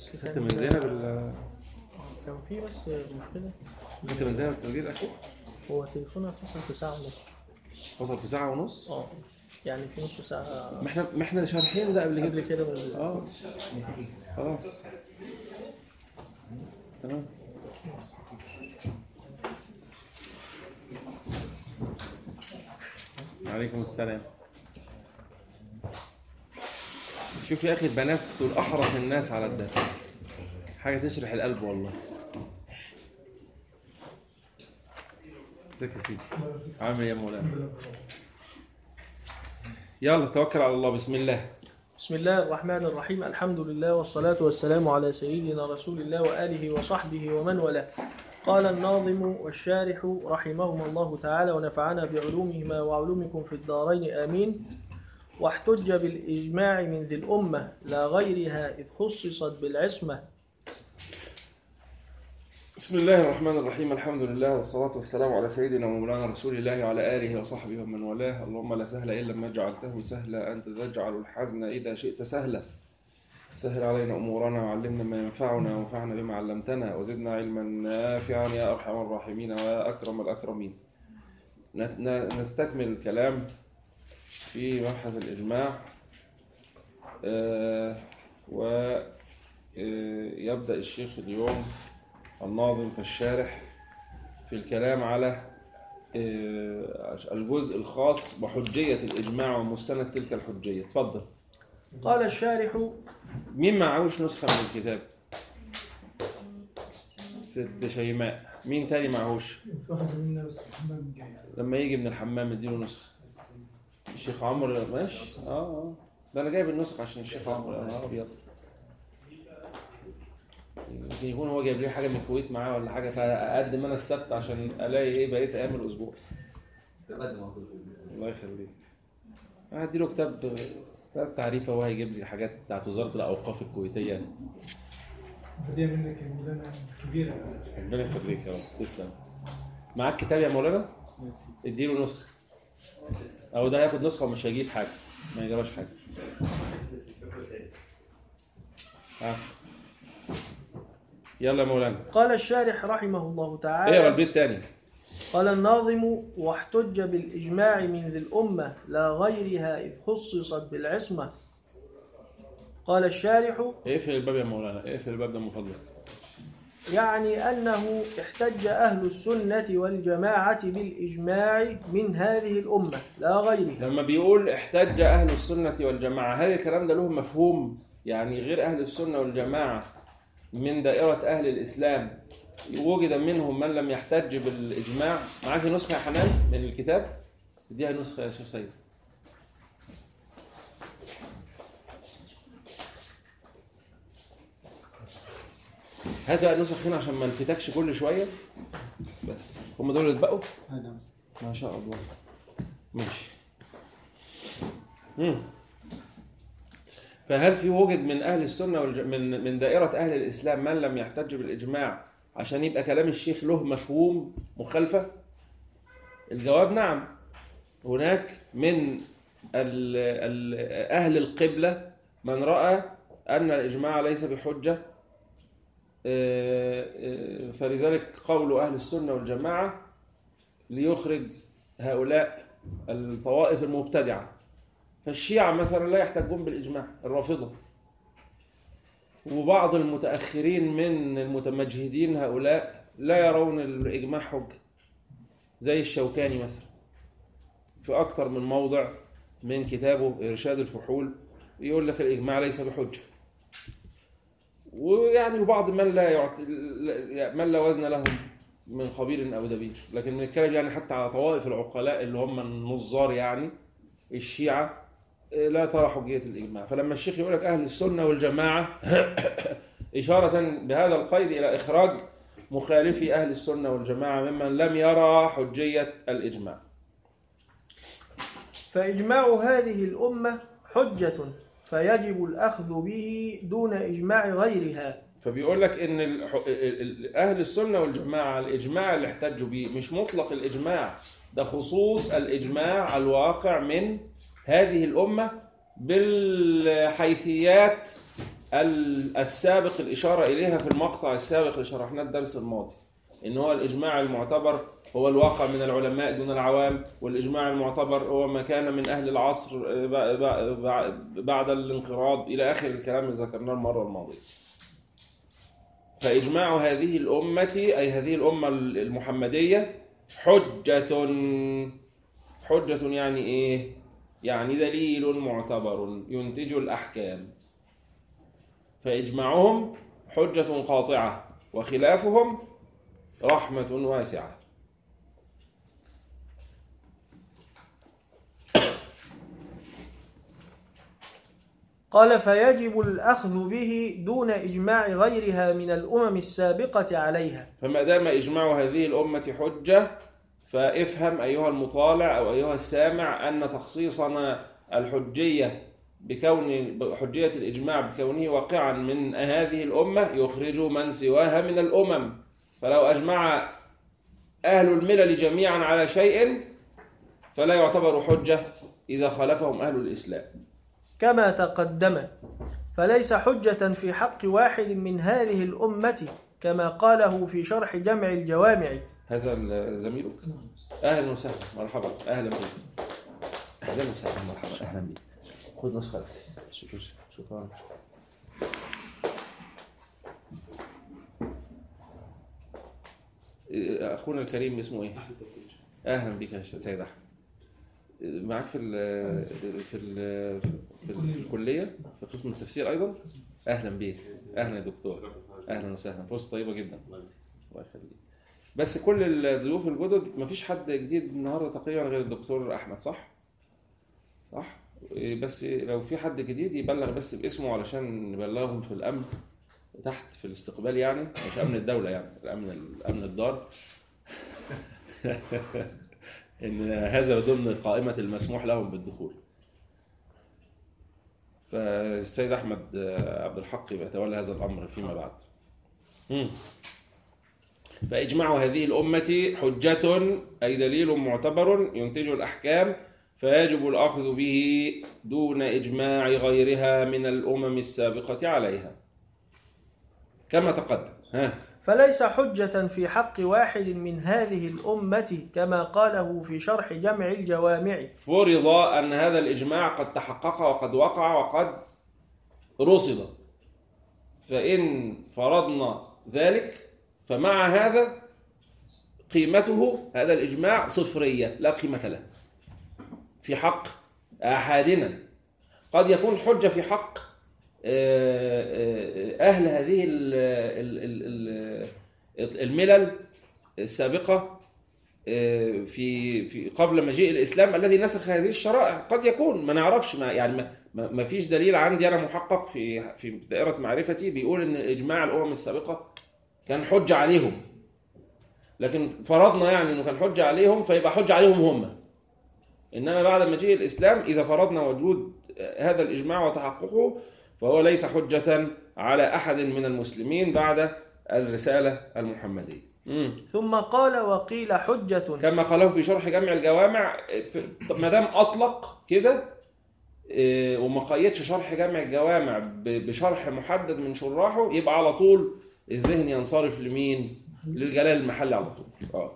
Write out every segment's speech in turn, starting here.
بس خدت كان- من زينب ال- كان في بس مشكلة خدت من زينب التسجيل الاخير هو تليفونها فصل في ساعة ونص فصل في ساعه ونص اه يعني في نص ساعة ما احنا ما احنا شارحين ده قبل قبل كده كده من اه خلاص تمام عليكم السلام شوف يا اخي البنات دول احرص الناس على الدرس حاجه تشرح القلب والله ازيك يا سيدي عامل ايه يا مولانا يلا توكل على الله بسم الله بسم الله الرحمن الرحيم الحمد لله والصلاة والسلام على سيدنا رسول الله وآله وصحبه ومن والاه قال الناظم والشارح رحمهما الله تعالى ونفعنا بعلومهما وعلومكم في الدارين آمين واحتج بالإجماع من ذي الأمة لا غيرها إذ خصصت بالعصمة بسم الله الرحمن الرحيم الحمد لله والصلاة والسلام على سيدنا ومولانا رسول الله وعلى آله وصحبه ومن والاه اللهم لا سهل إلا ما جعلته سهلا أنت تجعل الحزن إذا شئت سهلا سهل علينا أمورنا وعلمنا ما ينفعنا وانفعنا بما علمتنا وزدنا علما نافعا يا أرحم الراحمين ويا أكرم الأكرمين ن- ن- نستكمل الكلام في مبحث الإجماع آه، ويبدأ الشيخ اليوم الناظم فالشارح في الكلام على آه، الجزء الخاص بحجية الإجماع ومستند تلك الحجية اتفضل قال الشارح مين معهوش نسخة من الكتاب ست شيماء مين تاني معهوش في واحد زميلنا بس في الحمام جاي لما يجي من الحمام اديله نسخة الشيخ عمرو ماشي اه اه ده انا جايب النسخة عشان الشيخ عمرو يا نهار ابيض يمكن يكون هو جايب لي حاجة من الكويت معاه ولا حاجة فأقدم أنا السبت عشان ألاقي إيه بقيت أيام الأسبوع تقدم على طول الله يخليك أنا هديله كتاب كتاب تعريفة وهو هيجيب لي حاجات بتاعت وزارة الأوقاف الكويتية هدية منك يا مولانا كبيرة ربنا يخليك يا رب تسلم معاك كتاب يا مولانا؟ اديله نسخة أو ده هياخد نسخة ومش هيجيب حاجة ما يجيبش حاجة عفو. يلا يا مولانا قال الشارح رحمه الله اقرا تعالى البيت تاني قال الناظم واحتج بالإجماع من ذي الأمة لا غيرها إذ خصصت بالعصمة قال الشارح اقفل الباب يا مولانا اقفل الباب ده من فضلك يعني أنه احتج أهل السنة والجماعة بالإجماع من هذه الأمة لا غيرها لما بيقول احتج اهل السنه والجماعه هل الكلام ده له مفهوم يعني غير اهل السنه والجماعه من دائره اهل الاسلام وجد منهم من لم يحتج بالاجماع معاك نسخه يا حنان من الكتاب اديها نسخه يا شيخ سيد هات بقى نسخ هنا عشان ما نفتكش كل شويه بس هم دول اللي اتبقوا هذا ما شاء الله ماشي مم. فهل في وجد من اهل السنه والج... من من دائره اهل الاسلام من لم يحتج بالاجماع عشان يبقى كلام الشيخ له مفهوم مخالفه الجواب نعم هناك من ال... ال... اهل القبله من راى ان الاجماع ليس بحجه آه، آه، فلذلك قول اهل السنه والجماعه ليخرج هؤلاء الطوائف المبتدعة فالشيعة مثلا لا يحتجون بالإجماع الرافضة وبعض المتأخرين من المتمجهدين هؤلاء لا يرون الإجماع حجة زي الشوكاني مثلا في أكثر من موضع من كتابه إرشاد الفحول يقول لك الإجماع ليس بحجة ويعني وبعض من لا يعت... من لا وزن لهم من قبيل او دبير لكن بنتكلم يعني حتى على طوائف العقلاء اللي هم النظار يعني الشيعه إيه، لا ترى حجيه الاجماع فلما الشيخ يقول لك اهل السنه والجماعه اشاره بهذا القيد الى اخراج مخالفي اهل السنه والجماعه ممن لم يرى حجيه الاجماع فإجماع هذه الأمة حجة فيجب الأخذ به دون إجماع غيرها فبيقول لك ان الح- ال- ال- اهل السنه والجماعه الاجماع اللي احتجوا بيه مش مطلق الاجماع ده خصوص الاجماع الواقع من هذه الامه بالحيثيات ال- السابق الإشارة إليها في المقطع السابق اللي شرحناه الدرس الماضي إن هو الإجماع المعتبر هو الواقع من العلماء دون العوام والإجماع المعتبر هو ما كان من أهل العصر آه، ب- ب- ب- بعد الانقراض إلى آخر الكلام اللي ذكرناه المرة الماضية فإجماع هذه الأمة أي هذه الأمة المحمدية حجة حجة يعني إيه؟ يعني دليل معتبر ينتج الأحكام فإجماعهم حجة قاطعة وخلافهم رحمة واسعة قال فيجب الأخذ به دون إجماع غيرها من الأمم السابقة عليها فما دام إجماع هذه الأمة حجة فافهم أيها المطالع أو أيها السامع أن تخصيصنا الحجية بكون حجية الإجماع بكونه واقعا من هذه الأمة يخرج من سواها من الأمم فلو أجمع أهل الملل جميعا على شيء فلا يعتبر حجة إذا خالفهم أهل الإسلام كما تقدم فليس حجة في حق واحد من هذه الأمة كما قاله في شرح جمع الجوامع هذا زميلك اهلا وسهلا مرحبا اهلا بك اهلا وسهلا مرحبا اهلا بك خذ نسخه شكرا شكرا إيه، اخونا الكريم اسمه ايه اهلا بك يا سيد احمد معاك في ال في ال في, ال- في الكليه في قسم التفسير ايضا اهلا بك اهلا يا دكتور اهلا وسهلا فرصه طيبه جدا الله يخليك بس كل الضيوف الجدد مفيش حد جديد النهارده تقريبا غير الدكتور احمد صح؟ صح؟ إيه بس لو في حد جديد يبلغ بس باسمه علشان نبلغهم في الامن تحت في الاستقبال يعني مش امن الدوله يعني الامن الامن الدار ان هذا ضمن قائمه المسموح لهم بالدخول فالسيد احمد عبد الحق يتولى هذا الامر فيما بعد مم. فإجماع هذه الأمة حجة أي دليل معتبر ينتج الأحكام فيجب الأخذ به دون إجماع غيرها من الأمم السابقة عليها كما تقدم ها فليس حجة في حق واحد من هذه الأمة كما قاله في شرح جمع الجوامع فرض أن هذا الإجماع قد تحقق وقد وقع وقد رصد فإن فرضنا ذلك فمع هذا قيمته هذا الإجماع صفرية لا قيمة له في حق أحدنا قد يكون حجة في حق آه، آه، أهل هذه ال- ال- ال- ال- الملل السابقة آه، في في قبل مجيء الإسلام الذي نسخ هذه الشرائع قد يكون ما نعرفش ما يعني ما- ما ما فيش دليل عندي أنا محقق في في دائرة معرفتي بيقول إن إجماع الأمم السابقة كان حجة عليهم لكن فرضنا يعني انه كان حجة عليهم فيبقى حجة عليهم هم انما بعد مجيء الاسلام اذا فرضنا وجود هذا الاجماع وتحققه فهو ليس حجة على احد من المسلمين بعد الرسالة المحمدية مم. ثم قال وقيل حجة كما قاله في شرح جمع الجوامع في- طب ما دام اطلق كده إيه، وما قيدش شرح جمع الجوامع ب- بشرح محدد من شراحه يبقى على طول الذهن ينصرف لمين؟ للجلال المحلي على طول اه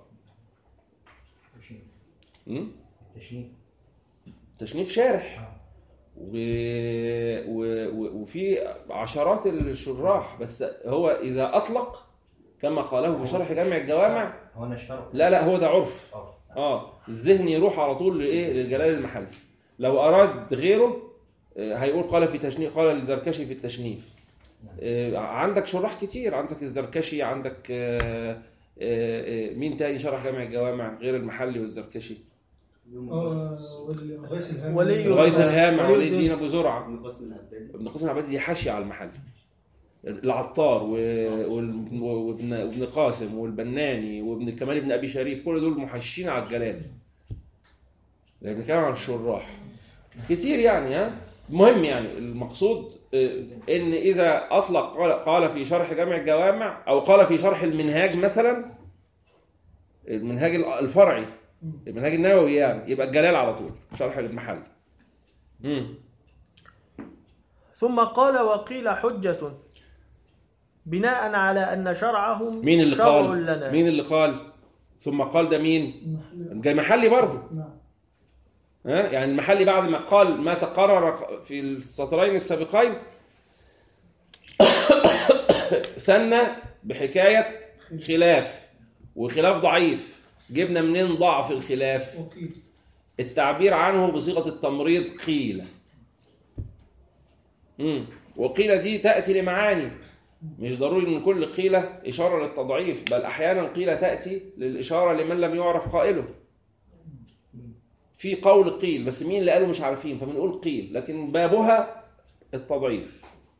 مم؟ تشنيف شارح و... و... و... وفي عشرات الشراح بس هو اذا اطلق كما قاله في شرح جمع الجوامع هو انا اشترط لا لا هو ده عرف اه اه الذهن يروح على طول لايه للجلال المحلي لو اراد غيره آه، هيقول قال في تشنيف قال الزركشي في التشنيف آه، عندك شراح كتير عندك الزركشي عندك آه، آه، آه، مين تاني شرح جامع الجوامع غير المحلي والزركشي آه، وال- غيث الهامي. ولي الغيث الهامع ولي ولي الدين. الدين ابو زرعه ابن قاسم العبادي ابن قاسم العبادي دي حاشيه على المحلي العطار و- وال- وابن وابن قاسم والبناني وابن كمال ابن ابي شريف كل دول محشين على الجلال لان بنتكلم عن الشراح كتير يعني ها المهم يعني المقصود آه، ان اذا اطلق قال, قال في شرح جامع الجوامع او قال في شرح المنهاج مثلا المنهاج الفرعي المنهاج النووي يعني يبقى الجلال على طول شرح المحل امم ثم قال وقيل حجة بناء على أن شرعهم مين اللي شرع قال لنا مين اللي قال ثم قال ده مين المحل- جاي محلي برضه نعم ها يعني المحلي بعد ما قال ما تقرر في السطرين السابقين ثنى بحكاية خلاف وخلاف ضعيف جبنا منين ضعف الخلاف وقيل التعبير عنه بصيغة التمريض قيل مم. وقيل دي تأتي لمعاني مش ضروري ان كل قيلة إشارة للتضعيف بل أحيانا قيلة تأتي للإشارة لمن لم يعرف قائله في قول قيل بس مين اللي قاله مش عارفين فبنقول قيل لكن بابها التضعيف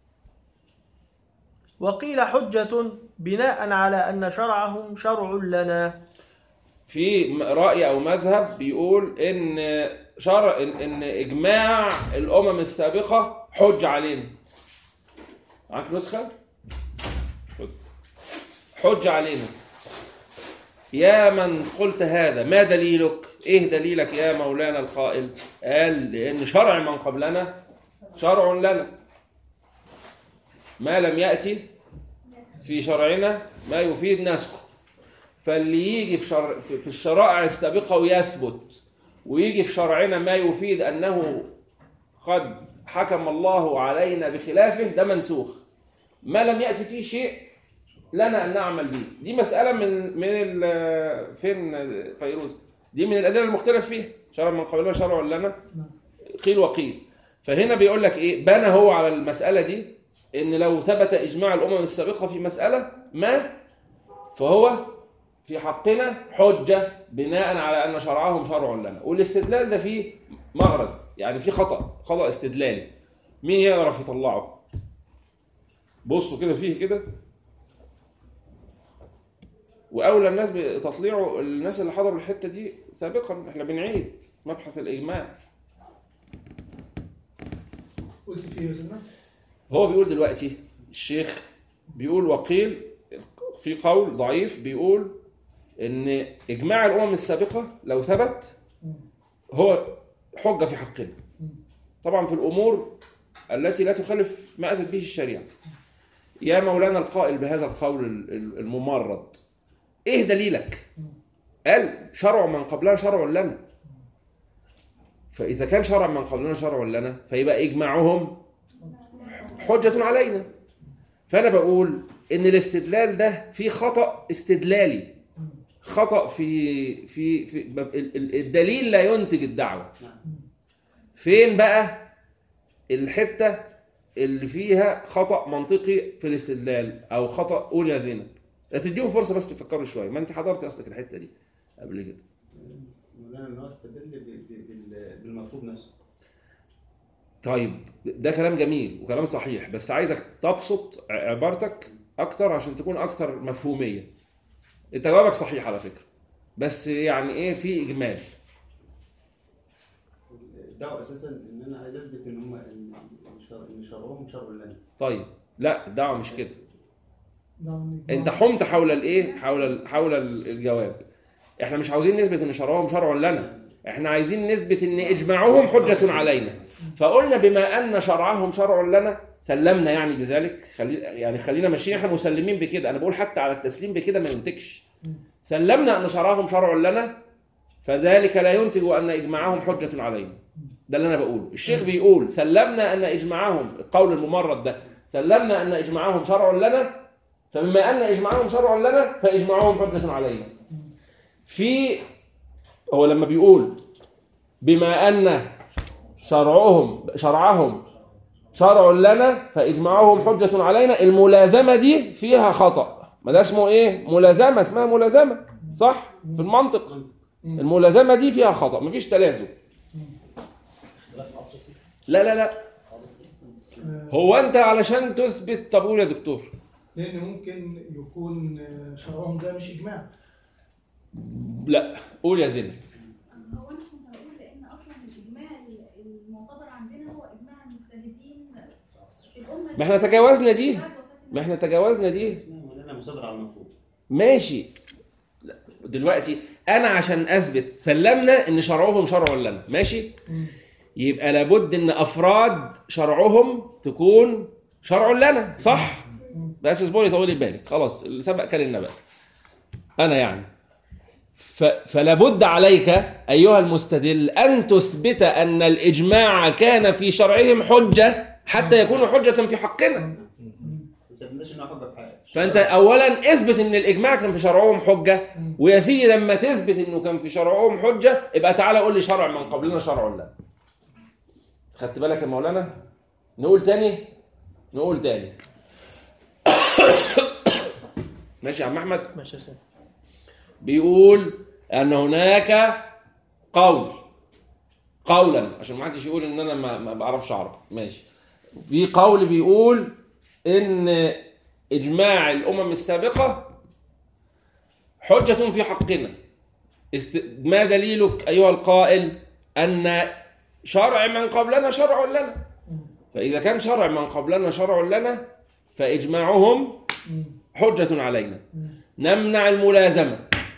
وقيل حجة بناء على أن شرعهم شرع لنا في م- رأي أو مذهب بيقول إن شرع إن, إن إجماع الأمم السابقة حج علينا. معاك نسخة؟ خد. حج علينا. يا من قلت هذا ما دليلك؟ إيه دليلك يا مولانا القائل؟ قال لأن شرع من قبلنا شرع لنا. ما لم يأتي في شرعنا ما يفيد نسخه. فاللي يجي في, شر... في في الشرائع السابقة ويثبت ويجي في شرعنا ما يفيد أنه قد حكم الله علينا بخلافه ده منسوخ ما لم يأتي فيه شيء لنا أن نعمل به دي مسألة من من ال... فين فيروز دي من الأدلة المختلف فيها شرع من قبلنا شرع لنا قيل وقيل فهنا بيقول لك إيه بنى هو على المسألة دي إن لو ثبت إجماع الأمم السابقة في مسألة ما فهو في حقنا حجة بناء على أن شرعهم شرع لنا والاستدلال ده فيه مغرز يعني فيه خطأ خطأ استدلالي مين يعرف يطلعه بصوا كده فيه كده وأولى الناس بتطليعه الناس اللي حضروا الحتة دي سابقا احنا بنعيد مبحث الإجماع قلت فيه يا سيدنا هو بيقول دلوقتي الشيخ بيقول وقيل في قول ضعيف بيقول ان اجماع الامم السابقه لو ثبت هو حجه في حقنا طبعا في الامور التي لا تخالف ما اتت به الشريعه يا مولانا القائل بهذا القول ال- ال- الممرض ايه دليلك قال شرع من قبلنا شرع لنا فاذا كان شرع من قبلنا شرع لنا فيبقى اجماعهم حجة علينا فأنا بقول إن الاستدلال ده فيه خطأ استدلالي خطأ في في في ال- ال- الدليل لا ينتج الدعوة فين بقى الحتة اللي فيها خطأ منطقي في الاستدلال أو خطأ قول يا زينب بس تديهم فرصة بس يفكروا شوية ما أنت حضرتي أصلك الحتة دي قبل كده مولانا ان هو استدل ب- ب- بال- بالمطلوب نفسه طيب ده كلام جميل وكلام صحيح بس عايزك تبسط عبارتك اكتر عشان تكون اكتر مفهوميه انت جوابك صحيح على فكره بس يعني ايه في اجمال الدعوه اساسا ان انا عايز اثبت ان هم ان شر- إن شرعهم شرع لنا طيب لا الدعوه مش كده نعم انت حمت حول الايه حول ال- حول ال- الجواب احنا مش عاوزين نثبت ان شرعهم شرع لنا احنا عايزين نثبت ان اجماعهم حجه علينا فقلنا بما ان شرعهم شرع لنا سلمنا يعني بذلك خلي يعني خلينا ماشيين احنا مسلمين بكده انا بقول حتى على التسليم بكده ما ينتجش سلمنا ان شرعهم شرع لنا فذلك لا ينتج ان اجماعهم حجه علينا ده اللي انا بقوله الشيخ بيقول سلمنا ان اجماعهم القول الممرد ده سلمنا ان اجماعهم شرع لنا فبما ان اجماعهم شرع لنا فاجماعهم حجه علينا في هو لما بيقول بما ان شرعهم شرعهم شرع لنا فاجماعهم حجه علينا الملازمه دي فيها خطا ما ده اسمه ايه ملازمه اسمها ملازمه صح في المنطق الملازمه دي فيها خطا مفيش تلازم لا لا لا هو انت علشان تثبت طب قول يا دكتور لان ممكن يكون آه، شرعهم ده مش اجماع لا قول يا زينب هو انا كنت هقول لان اصلا الاجماع المعتبر عندنا هو اجماع المجتهدين الامه ما احنا تجاوزنا دي ما احنا تجاوزنا دي اسمها مولانا مصادر على المطلوب ماشي لا، دلوقتي انا عشان اثبت سلمنا ان شرعهم شرع لنا ماشي يبقى لابد ان افراد شرعهم تكون شرع لنا صح بس اصبري طولي بالك خلاص اللي سبق كلمنا بقى انا يعني ف... فلابد عليك ايها المستدل ان تثبت ان الاجماع كان في شرعهم حجه حتى يكون حجه في حقنا بس ما بدناش انه حجه في حقك فانت اولا اثبت ان الاجماع كان في شرعهم حجه ويا سيدي لما تثبت انه كان في شرعهم حجه يبقى تعالى قول لي شرع من قبلنا شرع لنا خدت بالك يا مولانا نقول تاني نقول تاني ماشي يا عم احمد ماشي يا سيدي بيقول ان هناك قول قولا عشان ما حدش يقول ان انا ما, ما بعرفش عربي ماشي في قول بيقول ان اجماع الامم السابقه حجه في حقنا است... ما دليلك ايها القائل ان شرع من قبلنا شرع لنا فاذا كان شرع من قبلنا شرع لنا فاجماعهم حجه علينا نمنع الملازمه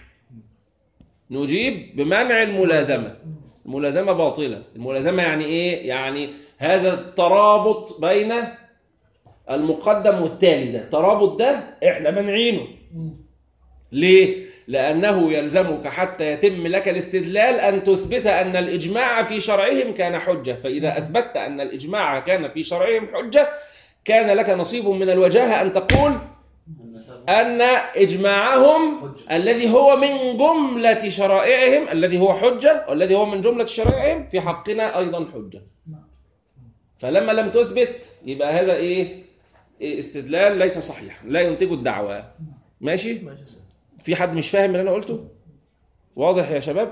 نجيب بمنع الملازمه الملازمه باطله الملازمه يعني ايه يعني هذا الترابط بين المقدم والتالي ده الترابط ده احنا مانعينه ليه لانه يلزمك حتى يتم لك الاستدلال ان تثبت ان الاجماع في شرعهم كان حجه فاذا اثبتت ان الاجماع كان في شرعهم حجه كان لك نصيب من الوجاهه ان تقول أن شرع- أن إجماعهم حجة. الذي هو من جملة شرائعهم الذي هو حجة والذي هو من جملة شرائعهم في حقنا أيضا حجة فلما لم تثبت يبقى هذا إيه إيه استدلال ليس صحيح لا ينتج الدعوة ماشي ماشي يا سيدي في حد مش فاهم اللي أنا قلته واضح يا شباب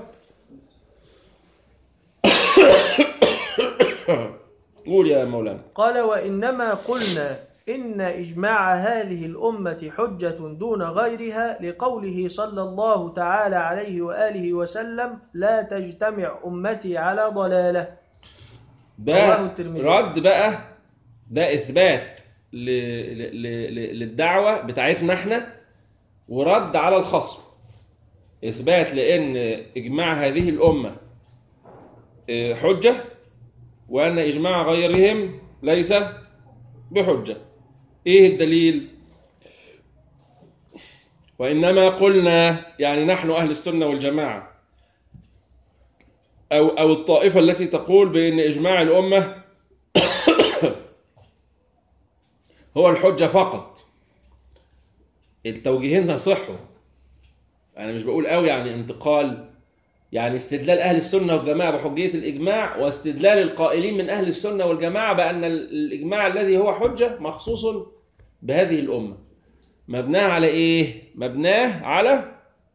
قول يا مولانا قال وإنما قلنا إن إجماع هذه الأمة حجة دون غيرها لقوله صلى الله تعالى عليه وآله وسلم لا تجتمع أمتي على ضلالة ده رواه الترمذي. رد بقى ده اثبات ل... ل... ل... للدعوه بتاعتنا احنا ورد على الخصم اثبات لان اجماع هذه الامه اه، حجه وان اجماع غيرهم ليس بحجه ايه الدليل وانما قلنا يعني نحن اهل السنه والجماعه او او الطائفه التي تقول بان اجماع الامه هو الحجه فقط التوجيهين هيصحوا انا مش بقول قوي يعني انتقال يعني استدلال اهل السنه والجماعه بحجيه الاجماع واستدلال القائلين من اهل السنه والجماعه بان ال- الاجماع الذي هو حجه مخصوص بهذه الامه مبناه على ايه مبناه على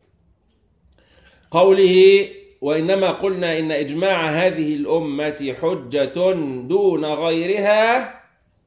قوله وإنما قلنا إن إجماع هذه الأمة حجة دون غيرها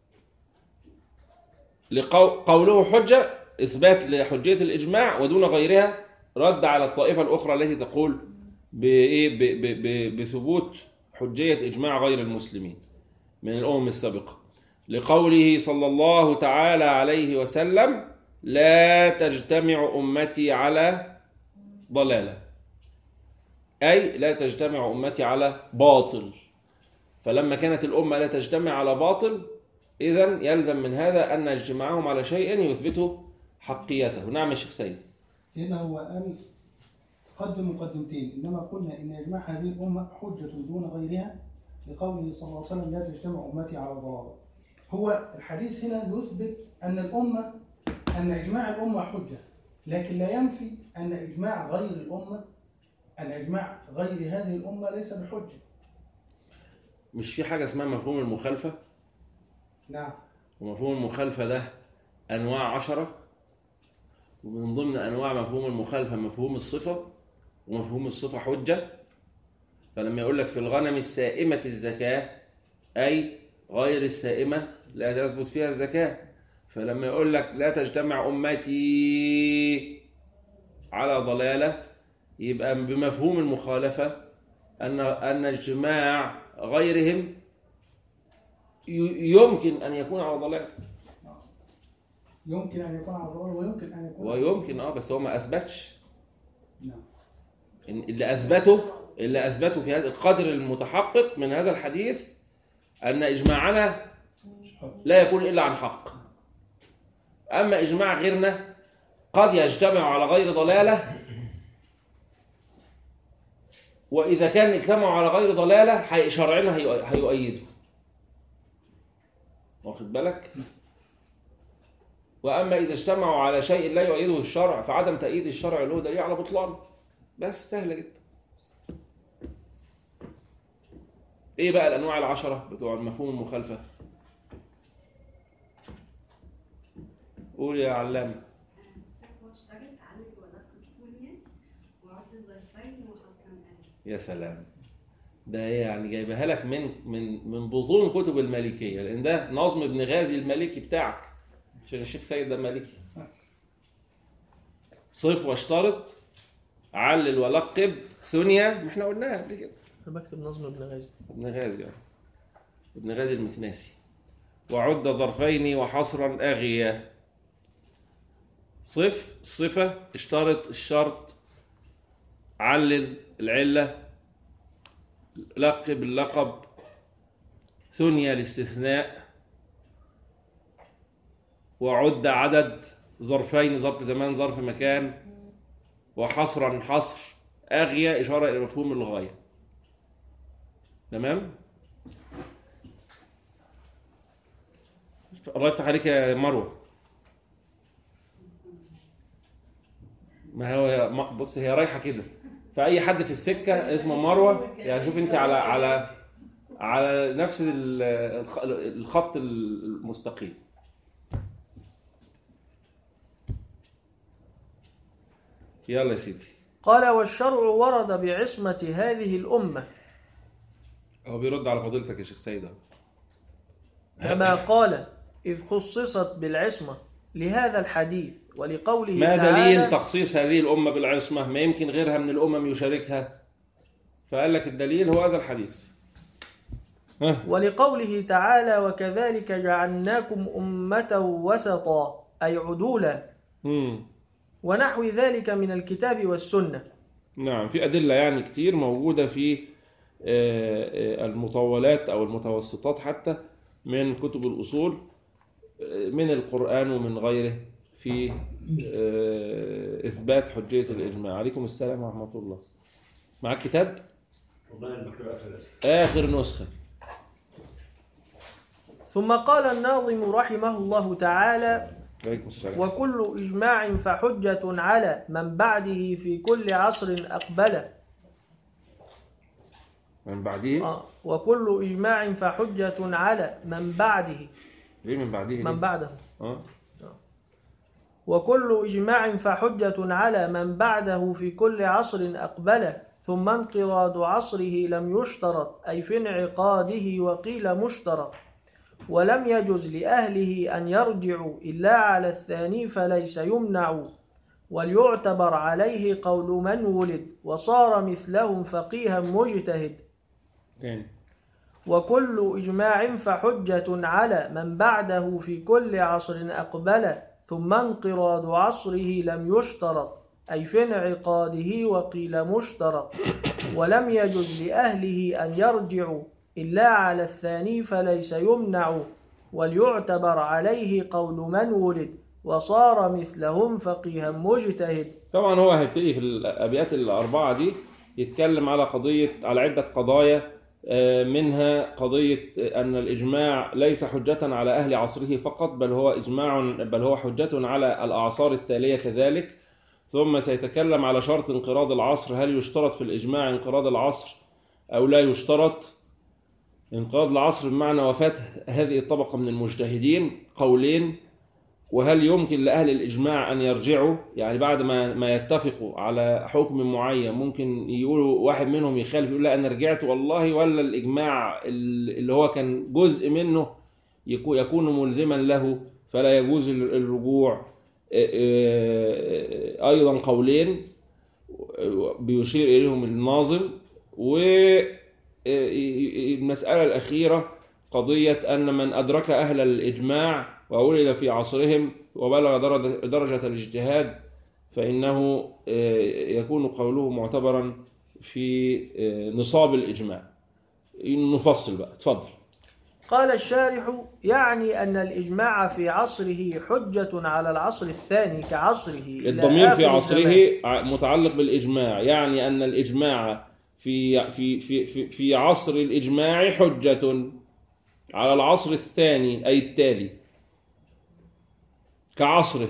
لقو... قوله حجة إثبات لحجية الإجماع ودون غيرها رد على الطائفة الأخرى التي تقول بإيه ب... ب... ب... بثبوت حجية إجماع غير المسلمين من الأمم السابقة لقوله صلى الله تعالى عليه وسلم لا تجتمع أمتي على ضلاله أي لا تجتمع أمتي على باطل فلما كانت الأمة لا تجتمع على باطل إذا يلزم من هذا أن اجتماعهم على شيء يثبت حقيته نعم يا شيخ سيد سيدنا هو قال قدم مقدمتين انما قلنا ان اجماع هذه الامه حجه دون غيرها لقوله صلى الله عليه وسلم لا تجتمع امتي على ضلاله. هو الحديث هنا يثبت ان الامه ان اجماع الامه حجه لكن لا ينفي ان اجماع غير الامه ان اجماع غير هذه الامه ليس بحجه. مش في حاجة اسمها مفهوم المخالفة نعم ومفهوم المخالفة ده أنواع عشرة ومن ضمن أنواع مفهوم المخالفة مفهوم الصفة ومفهوم الصفة حجة فلما يقول لك في الغنم السائمة الزكاة أي غير السائمة لا تثبت فيها الزكاة فلما يقول لك لا تجتمع أمتي على ضلالة يبقى بمفهوم المخالفة أن أن اجتماع غيرهم ي- يمكن أن يكون على ضلال يمكن ان يكون على ضلاله ويمكن ان يكون ويمكن اه بس هو ما اثبتش نعم إن اللي اثبته اللي اثبته في هذا القدر المتحقق من هذا الحديث ان اجماعنا لا يكون الا عن حق اما اجماع غيرنا قد يجتمع على غير ضلاله واذا كان اجتمعوا على غير ضلاله هي- شرعنا هي- هيؤيده واخد بالك واما اذا اجتمعوا على شيء لا يؤيده الشرع فعدم تأييد الشرع له دليل على بطلانه بس سهله جدا ايه بقى الانواع العشره بتوع مفهوم المخالفه قول يا علامه واشترط عليه ولقب الدنيا وعد الظرفين وحصرا أهل يا سلام ده يعني جايبها لك من من من بطون كتب المالكيه لان ده نظم ابن غازي المالكي بتاعك عشان الشيخ سيد ده مالكي صف واشترط علل ولقب ثنيا ما احنا قلناها قبل كده انا بكتب نظم ابن غازي ابن غازي اه ابن غازي المكناسي وعد ظرفين وحصرا اغيا صف الصفه اشترط الشرط علل العله لقب اللقب ثنيا الاستثناء وعد عدد ظرفين ظرف زمان ظرف مكان وحصرا حصر اغيا اشاره الى مفهوم الغايه تمام الله يفتح عليك يا مروه ما هو ما- بص هي رايحه كده فاي حد في السكه اسمه مروه يعني شوف انت على على على نفس ال- الخ- الخط المستقيم يلا يا سيدي قال والشرع ورد بعصمة هذه الأمة هو بيرد على فضيلتك يا شيخ سيد أهو. كما قال إذ خصصت بالعصمة لهذا الحديث ولقوله ما تعالى دليل تخصيص هذه الأمة بالعصمة ما يمكن غيرها من الأمم يشاركها فقال لك الدليل هو هذا الحديث ها ولقوله تعالى وكذلك جعلناكم أمة وسطا أي عدولا مم. ونحو ذلك من الكتاب والسنة نعم في أدلة يعني كتير موجودة في آه، آه، المطولات أو المتوسطات حتى من كتب الأصول آه، من القرآن ومن غيره في آه، إثبات حجية الإجماع عليكم السلام ورحمة الله معك كتاب؟ والله المكتوب اخر الاسئله آخر نسخة ثم قال الناظم رحمه الله تعالى عليكم السلام وكل إجماع فحجة على من بعده في كل عصر أقبل من بعديه آه، وكل إجماع فحجة على من بعده ليه من بعديه من ليه؟ بعده اه وكل إجماع فحجة على من بعده في كل عصر أقبل ثم انقراض عصره لم يشترط أي في انعقاده وقيل مشترط ولم يجز لأهله أن يرجعوا إلا على الثاني فليس يمنع وليعتبر عليه قول من ولد وصار مثلهم فقيها مجتهد تاني وكل إجماع فحجة على من بعده في كل عصر أقبل ثم انقراض عصره لم يشترط أي في انعقاده وقيل مشترط ولم يجز لأهله أن يرجعوا إلا على الثاني فليس يمنع وليعتبر عليه قول من ولد وصار مثلهم فقيها مجتهد طبعا هو هيبتدي في الابيات الاربعه دي يتكلم على قضيه على عده قضايا آه، منها قضيه ان الاجماع ليس حجه على اهل عصره فقط بل هو اجماع بل هو حجه على الاعصار التاليه كذلك ثم سيتكلم على شرط انقراض العصر هل يشترط في الاجماع انقراض العصر او لا يشترط انقراض العصر بمعنى وفاه هذه الطبقه من المجتهدين قولين وهل يمكن لأهل الإجماع أن يرجعوا يعني بعد ما ما يتفقوا على حكم معين ممكن يقولوا واحد منهم يخالف يقول لا أنا رجعت والله ولا الإجماع اللي هو كان جزء منه يكو- يكون ملزما له فلا يجوز ال- الرجوع آه، آه، أيضا قولين بيشير إليهم الناظم والمسألة الأخيرة قضية أن من أدرك أهل الإجماع وولد في عصرهم وبلغ درجة- درجة الاجتهاد فإنه آه، يكون قوله معتبرا في آه، نصاب الإجماع نفصل بقى اتفضل قال الشارح يعني أن الإجماع في عصره حجة على العصر الثاني كعصره إلى الضمير في آخر عصره الزمان. ع- متعلق بالإجماع يعني أن الإجماع في في في في, في عصر الإجماع حجة على العصر الثاني أي التالي كعصره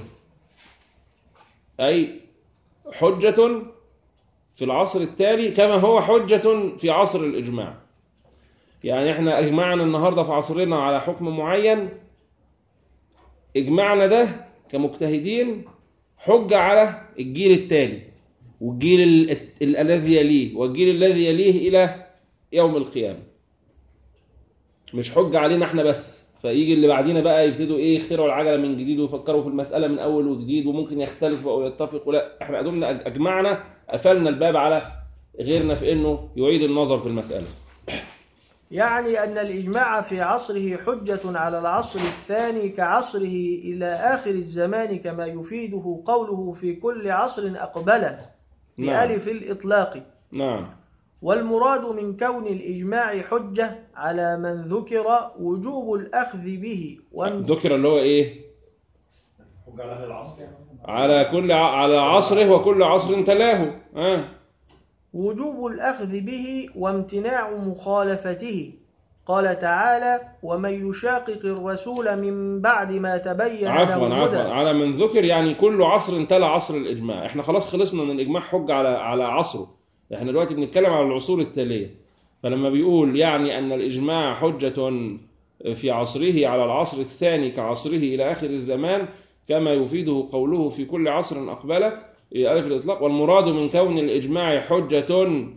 أي حجة في العصر التالي كما هو حجة في عصر الإجماع يعني احنا اجمعنا النهارده في عصرنا على حكم معين اجمعنا ده كمجتهدين حجة على الجيل التالي والجيل ال- ال- الذي يليه والجيل الذي يليه إلى يوم القيامة مش حجة علينا احنا بس فيجي اللي بعدينا بقى يبتدوا ايه يخترعوا العجلة من جديد ويفكروا في المسألة من أول وجديد وممكن يختلفوا أو يتفقوا لا احنا قدمنا أجمعنا قفلنا الباب على غيرنا في إنه يعيد النظر في المسألة يعني أن الإجماع في عصره حجة على العصر الثاني كعصره إلى آخر الزمان كما يفيده قوله في كل عصر أقبله نعم. بألف الإطلاق نعم والمراد من كون الإجماع حجة على من ذكر وجوب الأخذ به وان- ذكر اللي هو ايه حجة على أهل العصر على كل ع- على عصره وكل عصر تلاه آه. وجوب الأخذ به وامتناع مخالفته قال تعالى ومن يشاقق الرسول من بعد ما تبين عفوا له عفوا الهدى على من ذكر يعني كل عصر تلا عصر الاجماع احنا خلاص خلصنا من الاجماع حجه على على عصره احنا دلوقتي بنتكلم على العصور التاليه فلما بيقول يعني ان الاجماع حجه في عصره على العصر الثاني كعصره الى اخر الزمان كما يفيده قوله في كل عصر اقبله الف الاطلاق والمراد من كون الاجماع حجه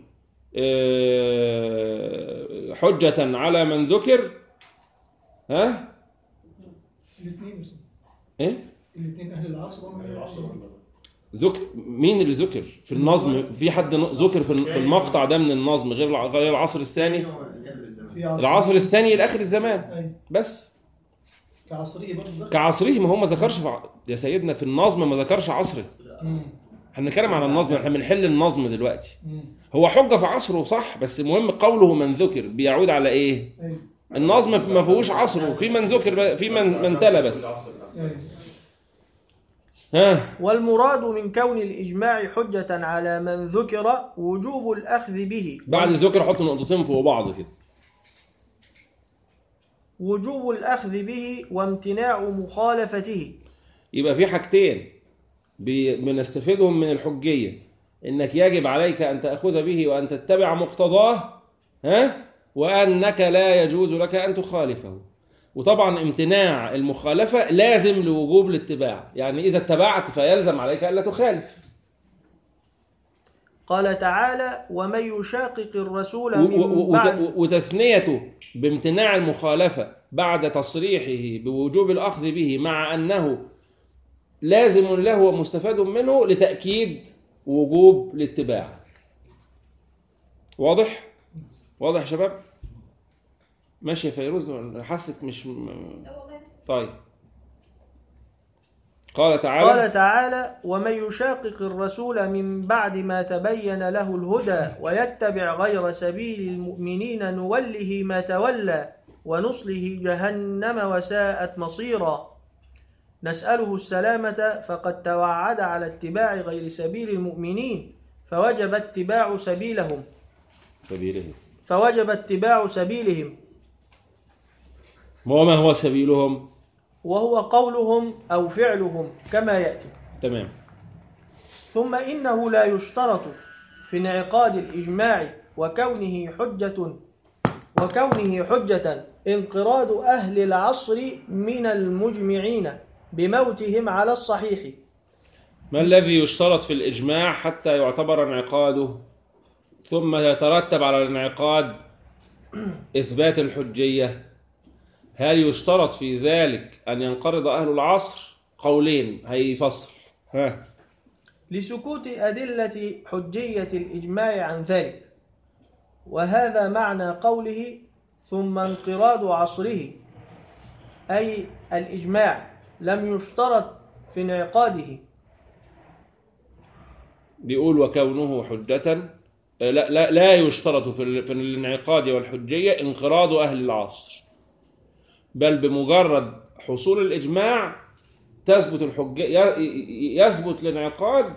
آه، حجه على من ذكر ها الاثنين بس ايه الاثنين اهل العصر ومن العصر ذكر مين اللي ذكر في النظم في حد ن- ذكر في في المقطع ده من النظم غير الع- غير العصر الثاني في عصر العصر الثاني لاخر الزمان أي. بس كعصريه برضه دخل كعصره ما هو ما ذكرش في ع- يا سيدنا في النظم ما ذكرش عصره مم. احنا بنتكلم على النظم احنا بنحل النظم دلوقتي مم. هو حجه في عصره صح بس المهم قوله من ذكر بيعود على ايه أي. النظم ما فيهوش عصره في من ذكر ب- في من من تلا بس أي. ها والمراد من كون الإجماع حجة على من ذكر وجوب الأخذ به بعد الذكر حط نقطتين فوق بعض كده وجوب الأخذ به وامتناع مخالفته يبقى في حاجتين بي- بنستفيدهم من الحجية انك يجب عليك ان تأخذ به وان تتبع مقتضاه ها وانك لا يجوز لك ان تخالفه وطبعا امتناع المخالفة لازم لوجوب الاتباع يعني اذا اتبعت فيلزم عليك الا تخالف قال تعالى ومن يشاقق الرسول و- من و- بعد وت- وتثنيته بامتناع المخالفة بعد تصريحه بوجوب الأخذ به مع أنه لازم له ومستفاد منه لتأكيد وجوب الاتباع واضح؟ واضح يا شباب؟ ماشي يا فيروز حاسك مش م- لا والله طيب قال تعالى قال تعالى ومن يشاقق الرسول من بعد ما تبين له الهدى ويتبع غير سبيل المؤمنين نوله ما تولى ونصله جهنم وساءت مصيرا نسأله السلامة فقد توعد على اتباع غير سبيل المؤمنين فوجب اتباع سبيلهم سبيله فوجب اتباع سبيلهم وما هو سبيلهم؟ وهو قولهم أو فعلهم كما يأتي تمام ثم إنه لا يشترط في انعقاد الإجماع وكونه حجة وكونه حجة انقراض أهل العصر من المجمعين بموتهم على الصحيح ما الذي يشترط في الإجماع حتى يعتبر انعقاده ثم يترتب على الانعقاد إثبات الحجية هل يشترط في ذلك أن ينقرض أهل العصر قولين هيفصل ها لسكوت أدلة حجية الإجماع عن ذلك وهذا معنى قوله ثم انقراض عصره أي الإجماع لم يشترط في انعقاده بيقول وكونه حجة لا لا لا يشترط في ال- في الانعقاد والحجيه انقراض اهل العصر بل بمجرد حصول الاجماع تثبت الحجيه ي- ي- يثبت الانعقاد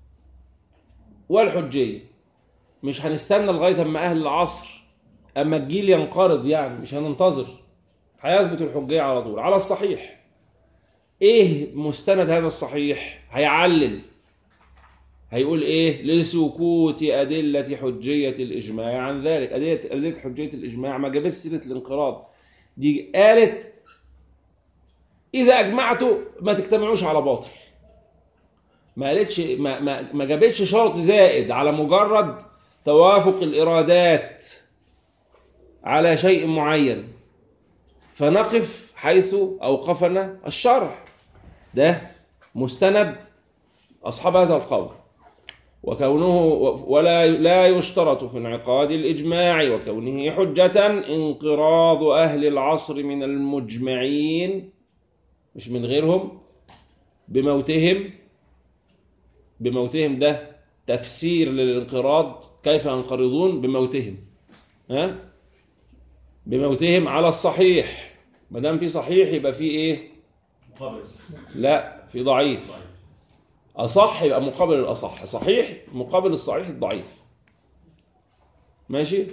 والحجيه مش هنستنى لغايه اما اهل العصر اما الجيل ينقرض يعني مش هننتظر هيثبت الحجيه على طول على الصحيح ايه مستند هذا الصحيح هيعلل هيقول ايه لسكوت ادله حجيه الاجماع عن ذلك ادله ادله حجيه الاجماع ما جابتش سيره الانقراض دي قالت اذا اجمعتوا ما تجتمعوش على باطل ما قالتش ما, ما, ما جابتش شرط زائد على مجرد توافق الارادات على شيء معين فنقف حيث اوقفنا الشرع ده مستند اصحاب هذا القول وكونه ولا لا يشترط في انعقاد الاجماع وكونه حجه انقراض اهل العصر من المجمعين مش من غيرهم بموتهم بموتهم ده تفسير للانقراض كيف ينقرضون بموتهم ها بموتهم على الصحيح ما دام في صحيح يبقى في ايه مقابل لا في ضعيف اصح يبقى مقابل الاصح صحيح مقابل الصحيح الضعيف ماشي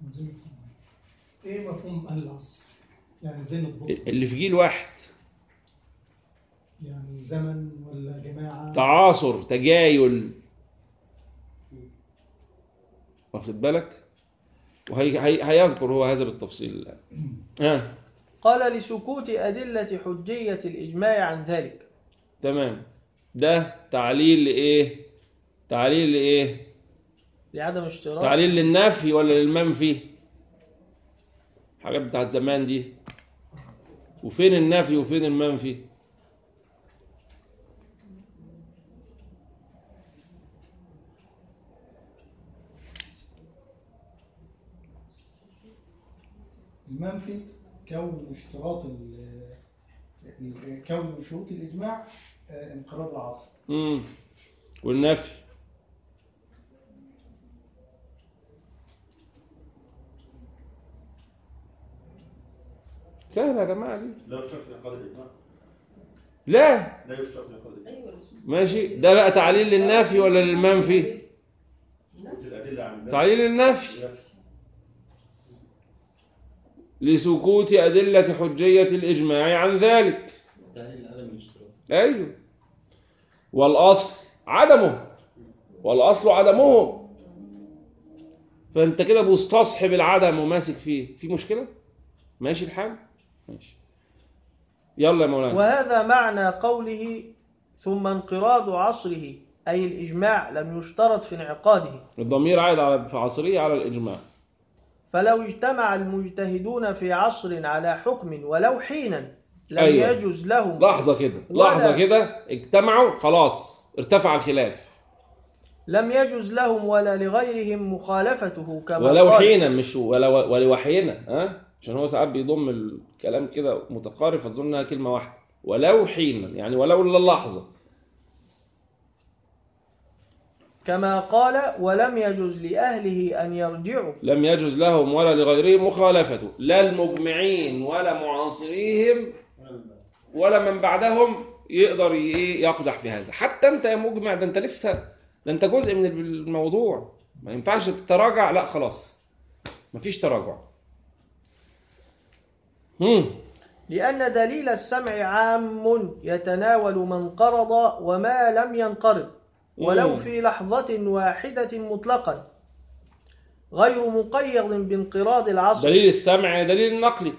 ايه مفهوم اهل العصر؟ يعني ازاي نضبطه؟ اللي في جيل واحد يعني زمن ولا جماعه؟ تعاصر تجايل واخد بالك وهي هي هيذكر هو هذا بالتفصيل الان ها قال لسكوت أدلة حجية الإجماع عن ذلك تمام ده تعليل لايه تعليل لايه لعدم اشتراط تعليل للنفي ولا للمنفي حاجات بتاعت زمان دي وفين النفي وفين المنفي المنفي كون اشتراط ال- ال- كون شروط الاجماع آه، انقراض العصر امم والنفي سهلة يا جماعة دي لا يشترط في انعقاد الاجماع لا لا يشترط في انعقاد الاجماع ماشي ده بقى تعليل للنفي ولا للمنفي في الادله عن ذلك تعليل النفي يكفي. لسكوت أدلة حجية الإجماع عن ذلك تعليل عدم الاشتراط أيوه والأصل عدمه والأصل عدمه فأنت كده مستصحب العدم وماسك فيه في مشكلة ماشي الحال ماشي يلا يا مولانا وهذا معنى قوله ثم انقراض عصره أي الإجماع لم يشترط في انعقاده الضمير عائد على في عصرية على الإجماع فلو اجتمع المجتهدون في عصر على حكم ولو حينا لم أيوة. يجوز لهم لحظة كده ولا- لحظة كده اجتمعوا خلاص ارتفع الخلاف لم يجوز لهم ولا لغيرهم مخالفته كما ولو قال حينا مش ولو ولو حينا ها عشان هو ساعات بيضم الكلام كده متقارب فتظن انها كلمه واحده ولو حينا يعني ولو للحظه كما قال ولم يجوز لأهله أن يرجعوا لم يجوز لهم ولا لغيرهم مخالفته لا المجمعين ولا معاصريهم ولا من بعدهم يقدر ي- يقدح في هذا حتى انت يا مجمع ده انت لسه ده انت جزء من الموضوع ما ينفعش تتراجع لا خلاص مفيش تراجع هم لأن دليل السمع عام يتناول ما انقرض وما لم ينقرض ولو مم. في لحظة واحدة مطلقا غير مقيد بانقراض العصر دليل السمع دليل النقلي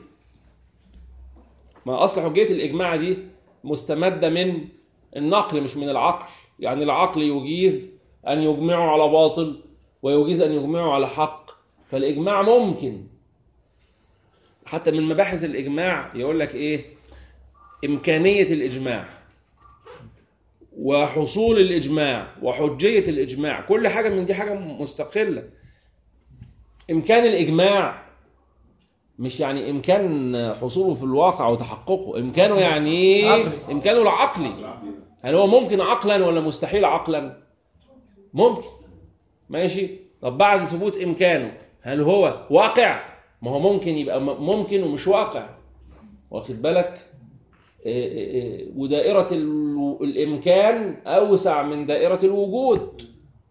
ما اصل حجيه الاجماع دي مستمده من النقل مش من العقل يعني العقل يجيز ان يجمعوا على باطل ويجيز ان يجمعوا على حق فالاجماع ممكن حتى من مباحث الاجماع يقول لك ايه امكانيه الاجماع وحصول الاجماع وحجيه الاجماع كل حاجه من دي حاجه مستقله امكان الاجماع مش يعني امكان حصوله في الواقع وتحققه امكانه يعني ايه عقلي. امكانه العقلي هل هو ممكن عقلا ولا مستحيل عقلا ممكن ماشي طب بعد ثبوت امكانه هل هو واقع ما هو ممكن يبقى م- ممكن ومش واقع واخد بالك إيه إيه إيه، ودائرة ال- الإمكان أوسع من دائرة الوجود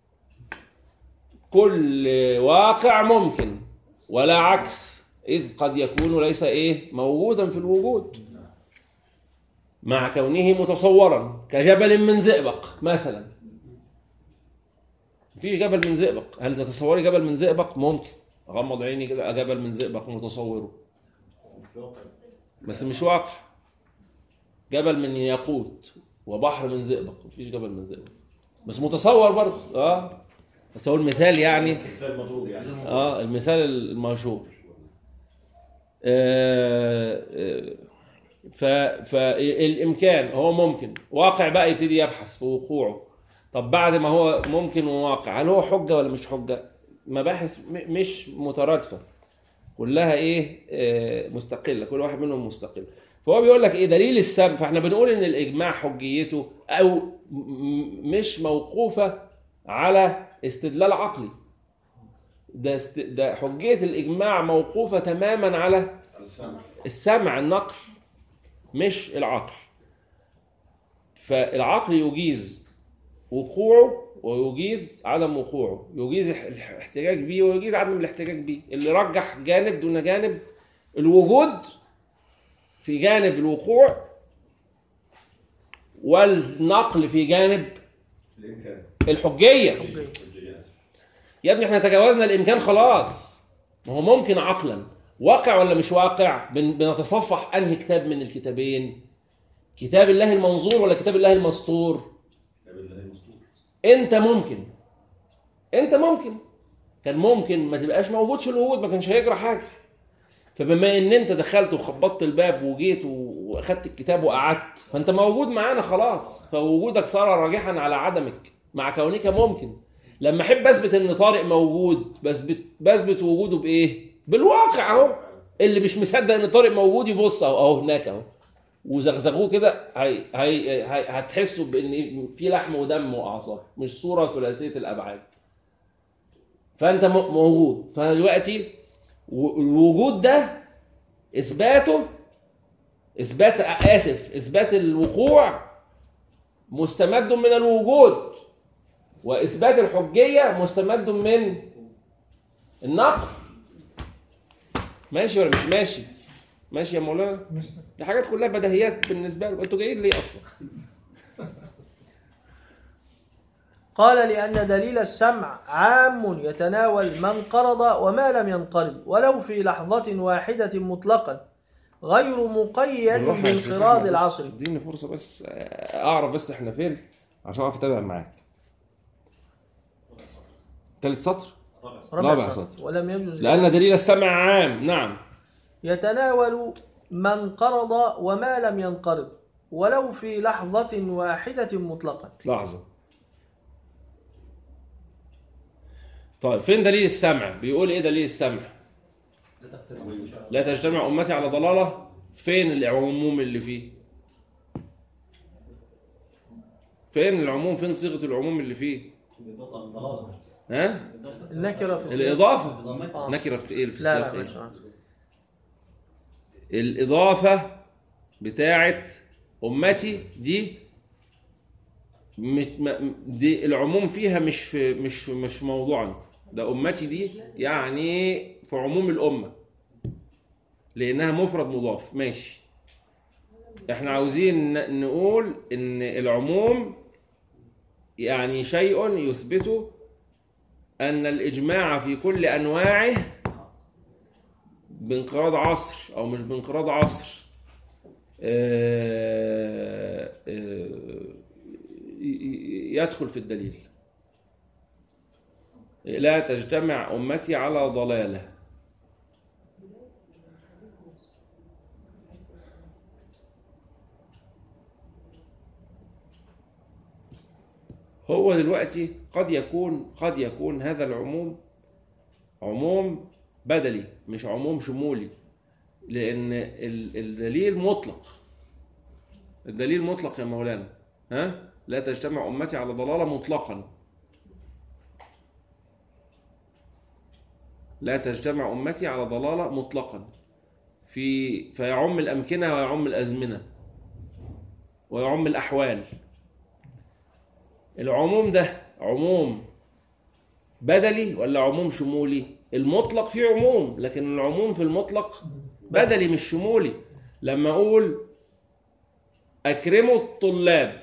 كل واقع ممكن ولا عكس إذ قد يكون ليس إيه موجودا في الوجود مع كونه متصورا كجبل من زئبق مثلا مفيش جبل من زئبق هل تتصوري جبل من زئبق ممكن اغمض عيني كده جبل من زئبق متصوره بس مش واقع جبل من ياقوت وبحر من زئبق مفيش جبل من زئبق بس متصور برضه اه بس هو المثال يعني مثال مضروب يعني اه المثال المشهور آه، آه، ف فالامكان هو ممكن واقع بقى يبتدي يبحث في وقوعه طب بعد ما هو ممكن وواقع هل هو حجه ولا مش حجه مباحث م- مش مترادفه كلها ايه آه، مستقله كل واحد منهم مستقل فهو بيقول لك ايه دليل السبب فاحنا بنقول ان الاجماع حجيته او م- م- مش موقوفه على استدلال عقلي ده است... ده حجيه الاجماع موقوفه تماما على السمع النقل مش العقل فالعقل يجيز وقوعه ويجيز عدم وقوعه يجيز اح- الاحتجاج به ويجيز عدم الاحتجاج به اللي رجح جانب دون جانب الوجود في جانب الوقوع والنقل في جانب الامكان الحجيه حجية. يا ابني احنا تجاوزنا الامكان خلاص ما هو ممكن عقلا واقع ولا مش واقع بن- بنتصفح انهي كتاب من الكتابين كتاب الله المنظور ولا كتاب الله المسطور كتاب الله المسطور انت ممكن انت ممكن كان ممكن ما تبقاش موجود في الوجود ما كانش هيجرى حاجه فبما ان انت دخلت وخبطت الباب وجيت واخدت الكتاب وقعدت فانت موجود معانا خلاص فوجودك صار راجحا على عدمك مع كونك ممكن لما احب اثبت ان طارق موجود بثبت بثبت وجوده بايه بالواقع اهو اللي مش مصدق ان طارق موجود يبص اهو اهو هناك اهو وزغزغوه كده هي هي هي هتحسوا بان في لحم ودم واعصاب مش صوره ثلاثيه الابعاد فانت م- موجود فدلوقتي و- الوجود ده اثباته اثبات اسف اثبات الوقوع مستمد من الوجود واثبات الحجيه مستمد من النقل ماشي ولا مش ماشي ماشي يا مولانا دي حاجات كلها بديهيات بالنسبه له انتوا جايين ليه اصلا قال لأن دليل السمع عام يتناول ما انقرض وما لم ينقرض ولو في لحظة واحدة مطلقا غير مقيد بالراحة يا شيخ بانقراض أحمد، بس العصر اديني فرصه بس آه، اعرف بس احنا فين عشان اعرف اتابع معاك ثالث سطر رابع سطر. ولم يجوز لان دليل السمع عام نعم يتناول ما انقرض وما لم ينقرض ولو في لحظة واحدة مطلقا لحظه طيب فين دليل السمع بيقول ايه دليل السمع لا تختلف لا تجتمع امتي على ضلاله فين العموم اللي فيه فين العموم فين صيغه العموم اللي فيه ضلالة ها النكرة في السياق. الاضافه آه. نكره في ايه في لا السياق لا إيه؟ مش عارف. الإضافة بتاعت أمتي دي مش م- دي العموم فيها مش في مش مش موضوعا ده أمتي دي يعني في عموم الأمة لأنها مفرد مضاف ماشي احنا عاوزين ن- نقول إن العموم يعني شيء يثبت أن الإجماع في كل أنواعه بانقراض عصر او مش بانقراض عصر آه، آه، ي- ي- يدخل في الدليل لا تجتمع امتي على ضلاله هو دلوقتي قد يكون قد يكون هذا العموم عموم بدلي مش عموم شمولي لان ال- الدليل مطلق الدليل مطلق يا مولانا ها لا تجتمع امتي على ضلاله مطلقا لا تجتمع أمتي على ضلالة مطلقا في فيعم الأمكنة ويعم الأزمنة ويعم الأحوال العموم ده عموم بدلي ولا عموم شمولي المطلق فيه عموم لكن العموم في المطلق بدلي مش شمولي لما أقول أكرموا الطلاب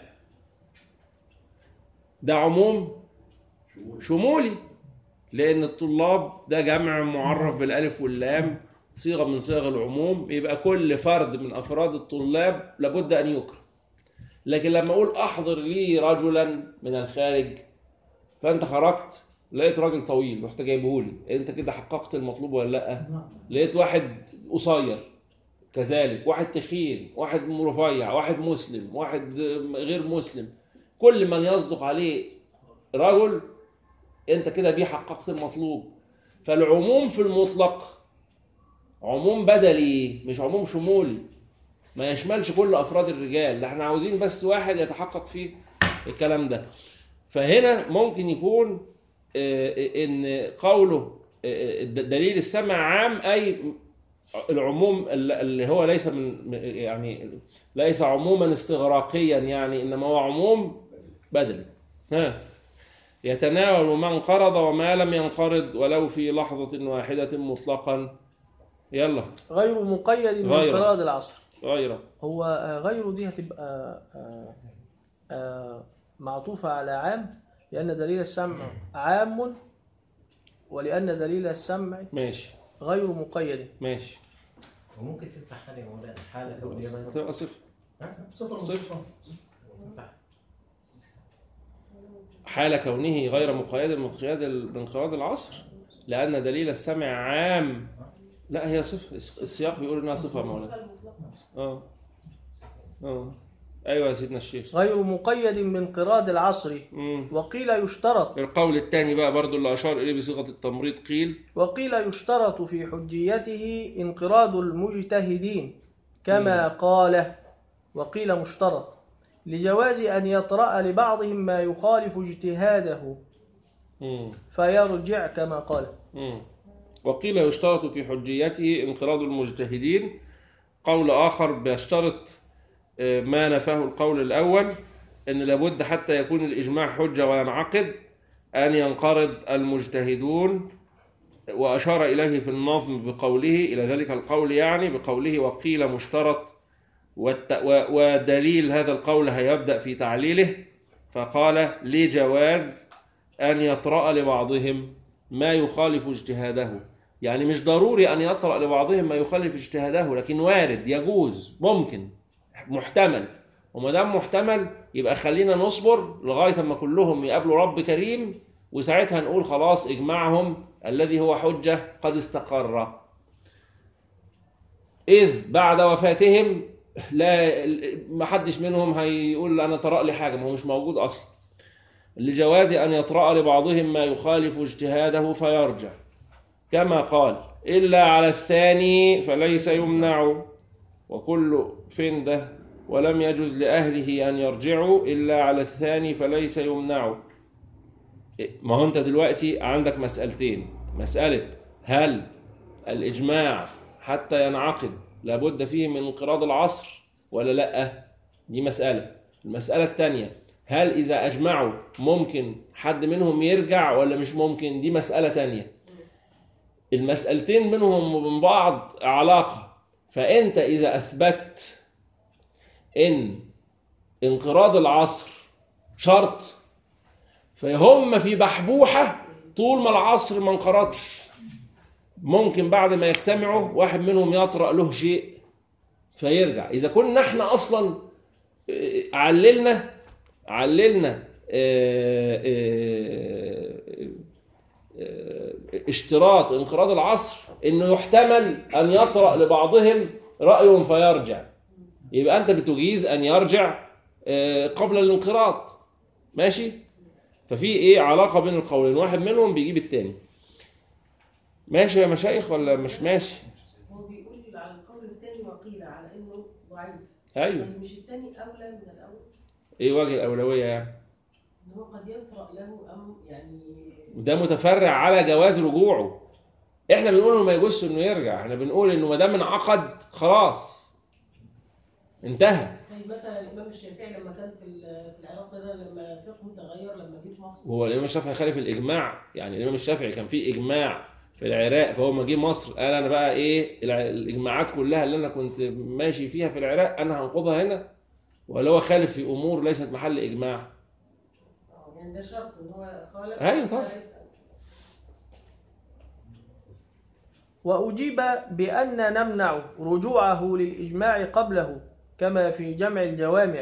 ده عموم شمولي لأن الطلاب ده جمع معرف بالألف واللام صيغة من صيغ العموم يبقى كل فرد من أفراد الطلاب لابد أن يكرم لكن لما أقول أحضر لي رجلا من الخارج فأنت خرجت لقيت راجل طويل رحت جايبه لي أنت كده حققت المطلوب ولا لأ؟ نعم لقيت واحد قصير كذلك واحد تخين واحد رفيع واحد مسلم واحد غير مسلم كل من يصدق عليه رجل انت كده بيه حققت المطلوب فالعموم في المطلق عموم بدلي مش عموم شمولي ما يشملش كل افراد الرجال ده احنا عاوزين بس واحد يتحقق فيه الكلام ده فهنا ممكن يكون آه، ان قوله آه، دليل السمع عام اي العموم الل- اللي هو ليس من يعني ليس عموما استغراقيا يعني انما هو عموم بدلي ها يتناول ما انقرض وما لم ينقرض ولو في لحظة واحدة مطلقا يلا غير مقيد من غير. انقراض العصر غيره هو آه، غيره دي هتبقى آه، آه، معطوفة على عام لأن دليل السمع عام ولأن دليل السمع ماشي غير مقيد ماشي وممكن تنفع حالة يا مولانا حالة كونية غير تبقى صفر صفر صفر. وصفر حال كونه غير مقيد من قياد من انقراض العصر لأن دليل السمع عام لا هي صفر السياق بيقول انها صفة يا مولانا اه اه ايوه يا سيدنا الشيخ غير مقيد من انقراض العصر مم. وقيل يشترط القول الثاني بقى برضو اللي أشار إليه بصيغة التمريض قيل وقيل يشترط في حجيته انقراض المجتهدين كما قال وقيل مشترط لجواز أن يطرأ لبعضهم ما يخالف اجتهاده مم. فيرجع كما قال مم. وقيل يشترط في حجيته انقراض المجتهدين قول آخر بيشترط آه، ما نفاه القول الأول أن لابد حتى يكون الإجماع حجة وينعقد أن ينقرض المجتهدون وأشار إليه في النظم بقوله إلى ذلك القول يعني بقوله وقيل مشترط والت- و- ودليل هذا القول هيبدأ في تعليله فقال لجواز أن يطرأ لبعضهم ما يخالف اجتهاده يعني مش ضروري أن يطرأ لبعضهم ما يخالف اجتهاده لكن وارد يجوز ممكن محتمل وما دام محتمل يبقى خلينا نصبر لغاية ما كلهم يقابلوا رب كريم وساعتها نقول خلاص إجماعهم الذي هو حجة قد استقر إذ بعد وفاتهم لا ما حدش منهم هيقول أنا طرأ لي حاجة ما هو مش موجود أصلا لجواز أن يطرأ لبعضهم ما يخالف اجتهاده فيرجع كما قال إلا على الثاني فليس يمنع وكل فين ده ولم يجوز لأهله أن يرجعوا إلا على الثاني فليس يمنع ما هو أنت دلوقتي عندك مسألتين مسألة هل الإجماع حتى ينعقد لابد فيه من انقراض العصر ولا لأ دي مسألة المسألة الثانية هل إذا أجمعوا ممكن حد منهم يرجع ولا مش ممكن دي مسألة تانية المسألتين منهم وبين بعض علاقة فأنت إذا أثبت إن انقراض العصر شرط فهم في بحبوحة طول ما العصر ما انقرضش ممكن بعد ما يجتمعوا واحد منهم يطرأ له شيء فيرجع إذا كنا احنا أصلا آه، عللنا عللنا آه، آه، آه، اشتراط انقراض العصر انه يحتمل ان يطرأ لبعضهم رأي فيرجع يبقى انت بتجيز ان يرجع آه، قبل الانقراض ماشي ففي ايه علاقة بين القولين واحد منهم بيجيب التاني ماشي يا مشايخ ولا مش ماشي هو بيقول لي على القول الثاني وقيل على انه ضعيف ايوه يعني مش الثاني اولى من الاول ايه وجه الاولوية يعني ان هو قد يطرأ له ام يعني وده متفرع على جواز رجوعه احنا بنقول انه ما يجوزش انه يرجع احنا بنقول انه ما دام انعقد خلاص انتهى طيب مثلا الامام الشافعي لما كان في ال- في العراق ده لما فقهه تغير لما جه في مصر وهو الامام الشافعي خالف الاجماع يعني الامام الشافعي كان في اجماع في العراق فهو لما جه مصر قال انا بقى ايه الع- الاجماعات كلها اللي انا كنت ماشي فيها في العراق انا هنقضها هنا ولا هو خالف في امور ليست محل اجماع آه، يعني ده شرط ان هو خالف أيوة طبعا. وليس- وأجيب بأن نمنع رجوعه للإجماع قبله كما في جمع الجوامع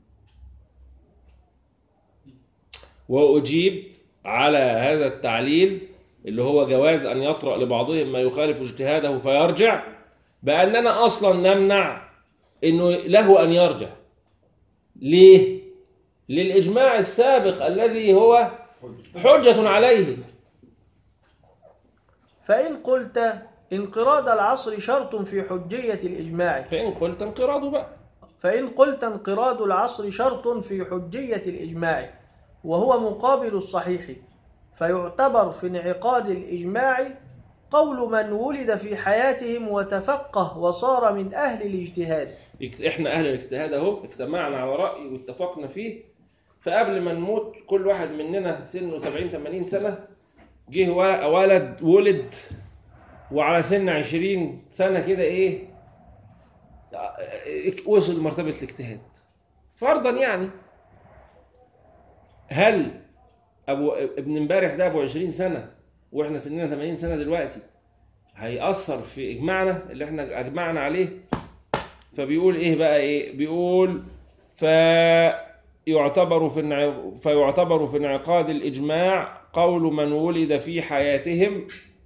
واجيب على هذا التعليل اللي هو جواز ان يطرا لبعضهم ما يخالف اجتهاده فيرجع باننا اصلا نمنع انه له ان يرجع ليه للاجماع السابق الذي هو حجه عليه فإن قلت انقراض العصر شرط في حجية الإجماع فان قلت انقراضه بقى فإن قلت انقراض العصر شرط في حجية الإجماع وهو مقابل الصحيح فيعتبر في انعقاد الإجماع قول من ولد في حياتهم وتفقه وصار من أهل الاجتهاد اجت- احنا اهل الاجتهاد اهو اجتمعنا على راي واتفقنا فيه فقبل ما نموت كل واحد مننا سنه 70 80 سنه جه وا- ولد ولد وعلى سن 20 سنه كده ايه اه، وصل لمرتبه الاجتهاد فرضا يعني هل ابو ابن امبارح ده ابو 20 سنه واحنا سننا 80 سنه دلوقتي هيأثر في اجماعنا اللي احنا اجمعنا عليه فبيقول ايه بقى ايه بيقول فيعتبر في النع... فيعتبر في انعقاد الاجماع قول من ولد في حياتهم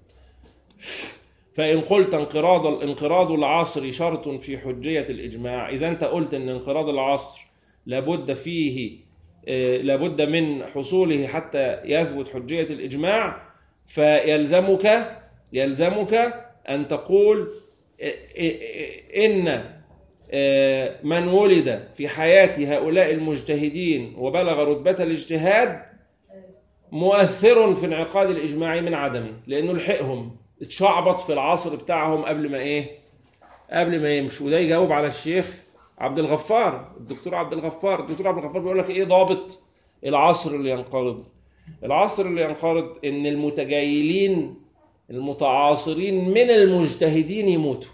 فان قلت انقراض انقراض العصر شرط في حجيه الاجماع اذا انت قلت ان انقراض العصر لابد فيه آه، لابد من حصوله حتى يثبت حجيه الاجماع فيلزمك يلزمك ان تقول آه، آه، ان آه، من ولد في حياة هؤلاء المجتهدين وبلغ رتبة الاجتهاد مؤثر في انعقاد الإجماع من عدمه لأنه لحقهم اتشعبط في العصر بتاعهم قبل ما إيه قبل ما يمشوا وده يجاوب على الشيخ عبد الغفار الدكتور عبد الغفار الدكتور عبد الغفار بيقول لك إيه ضابط العصر اللي ينقرض العصر اللي ينقرض إن المتجايلين المتعاصرين من المجتهدين يموتوا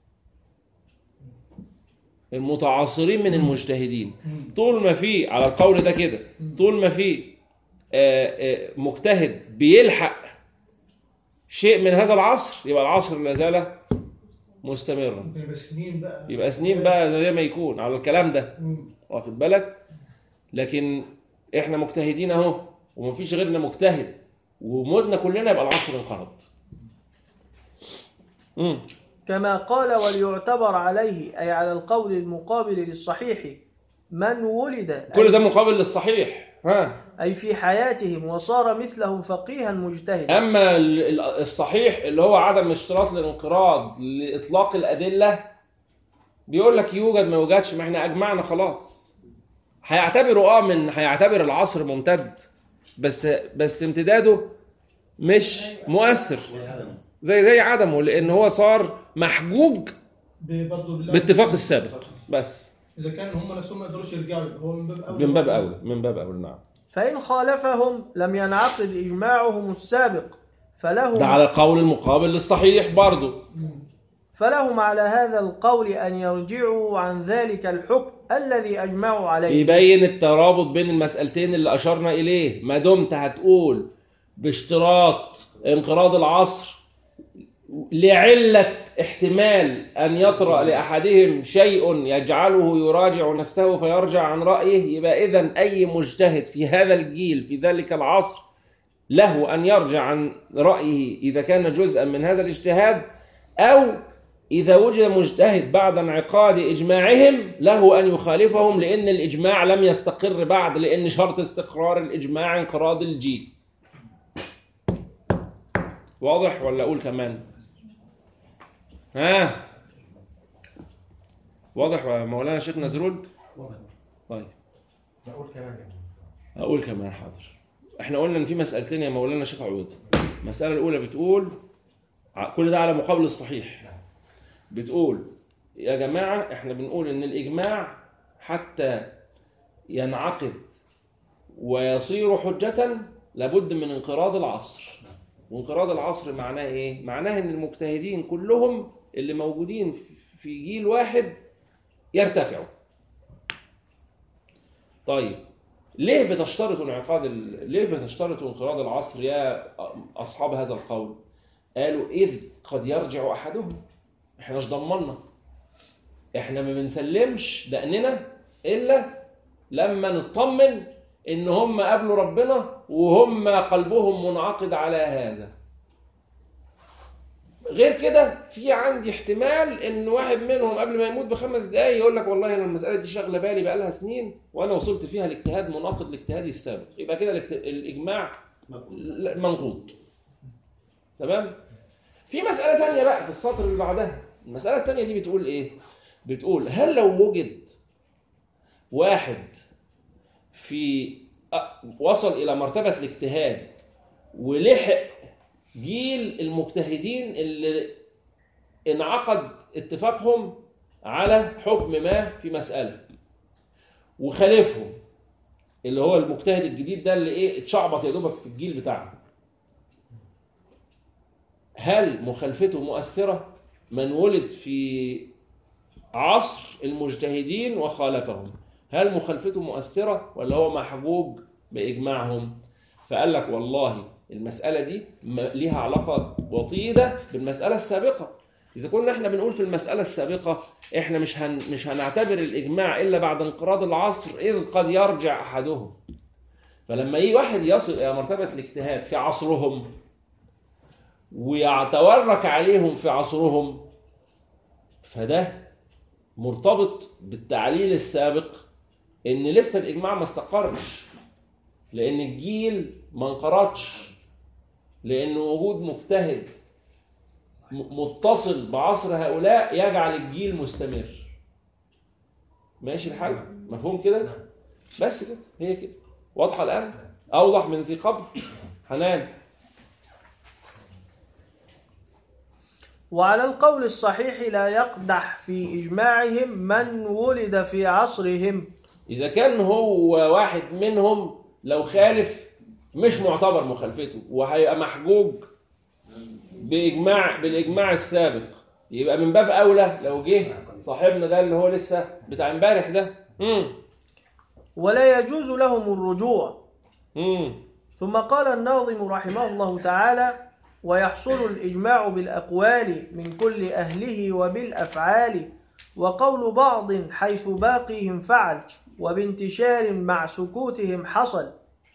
المتعاصرين من المجتهدين طول ما في على القول ده كده طول ما في آه، آه، مجتهد بيلحق شيء من هذا العصر يبقى العصر لا زال مستمرا ممكن يبقى سنين بقى يبقى سنين بقى زي ما يكون على الكلام ده مم. واخد بالك لكن احنا مجتهدين اهو ومفيش غيرنا مجتهد وموتنا كلنا يبقى العصر انقرض امم كما قال وليعتبر عليه أي على القول المقابل للصحيح من ولد كل ده مقابل للصحيح ها أي في حياتهم وصار مثلهم فقيها مجتهدا اما ال- ال- الصحيح اللي هو عدم اشتراط الانقراض لاطلاق الادله بيقول لك يوجد ما يوجدش ما احنا اجمعنا خلاص هيعتبروا اه من هيعتبر العصر ممتد بس بس امتداده مش مؤثر زي زي عدمه لان هو صار محجوج ب- برضه بال- باتفاق السابق بس اذا كان هم نفسهم ما يقدروش يرجعوا يبقى هو من باب اولى من باب اولى من باب اولى نعم فإن خالفهم لم ينعقد إجماعهم السابق ده فلهم, على القول المقابل للصحيح برضه فلهم على هذا القول أن يرجعوا عن ذلك الحكم الذي أجمعوا عليه يبين الترابط بين المسألتين اللي أشرنا إليه ما دمت هتقول باشتراط انقراض العصر لعلة احتمال أن يطرأ لأحدهم شيء يجعله يراجع نفسه فيرجع عن رأيه يبقى إذا أي مجتهد في هذا الجيل في ذلك العصر له أن يرجع عن رأيه إذا كان جزءا من هذا الاجتهاد أو إذا وجد مجتهد بعد انعقاد إجماعهم له أن يخالفهم لأن الإجماع لم يستقر بعد لأن شرط استقرار الإجماع انقراض الجيل واضح ولا أقول كمان ها واضح يا مولانا شيخ نزرول طيب بقول كمان يعني أقول كمان حاضر احنا قلنا ان في مسألتين يا مولانا شيخ عود المسألة الأولى بتقول ع- كل ده على مقابل الصحيح بتقول يا جماعة احنا بنقول ان الاجماع حتى ينعقد ويصير حجة لابد من انقراض العصر وانقراض العصر معناه ايه؟ معناه ان المجتهدين كلهم اللي موجودين في جيل واحد يرتفعوا طيب ليه بتشترط انعقاد ال... ليه بتشترط انقراض العصر يا اصحاب هذا القول؟ قالوا اذ قد يرجع احدهم احناش ضمنا احنا ما بنسلمش دقننا الا لما نطمن ان هم قابلوا ربنا وهم قلبهم منعقد على هذا غير كده في عندي احتمال ان واحد منهم قبل ما يموت بخمس دقايق يقول لك والله انا المساله دي شاغله بالي بقالها سنين وانا وصلت فيها لاجتهاد مناقض لاجتهادي السابق يبقى كده الاجت- الاجماع لا- منقوض تمام في مساله ثانيه بقى في السطر اللي بعدها المساله الثانيه دي بتقول ايه بتقول هل لو وجد واحد في أ- وصل الى مرتبه الاجتهاد ولحق جيل المجتهدين اللي انعقد اتفاقهم على حكم ما في مساله وخالفهم اللي هو المجتهد الجديد ده اللي ايه اتشعبط يا دوبك في الجيل بتاعه هل مخالفته مؤثره من ولد في عصر المجتهدين وخالفهم هل مخالفته مؤثرة ولا هو محجوج بإجماعهم فقال لك والله المسألة دي م- ليها علاقة وطيدة بالمسألة السابقة إذا كنا احنا بنقول في المسألة السابقة احنا مش هن مش هنعتبر الإجماع إلا بعد انقراض العصر إذ قد يرجع أحدهم فلما يجي واحد يصل إلى مرتبة الاجتهاد في عصرهم ويتورك عليهم في عصرهم فده مرتبط بالتعليل السابق ان لسه الاجماع ما استقرش لان الجيل ما انقرضش لان وجود مجتهد م- متصل بعصر هؤلاء يجعل الجيل مستمر ماشي الحال مفهوم كده بس كده هي كده واضحه الان اوضح من ذي قبل حنان وعلى القول الصحيح لا يقدح في إجماعهم من ولد في عصرهم إذا كان هو واحد منهم لو خالف مش معتبر مخالفته وهيبقى محجوج بإجماع بالإجماع السابق يبقى من باب أولى لو جه صاحبنا ده اللي هو لسه بتاع امبارح ده امم ولا يجوز لهم الرجوع امم ثم قال الناظم رحمه الله تعالى ويحصل الإجماع بالأقوال من كل أهله وبالأفعال وقول بعض حيث باقيهم فعل وبانتشار مع سكوتهم حصل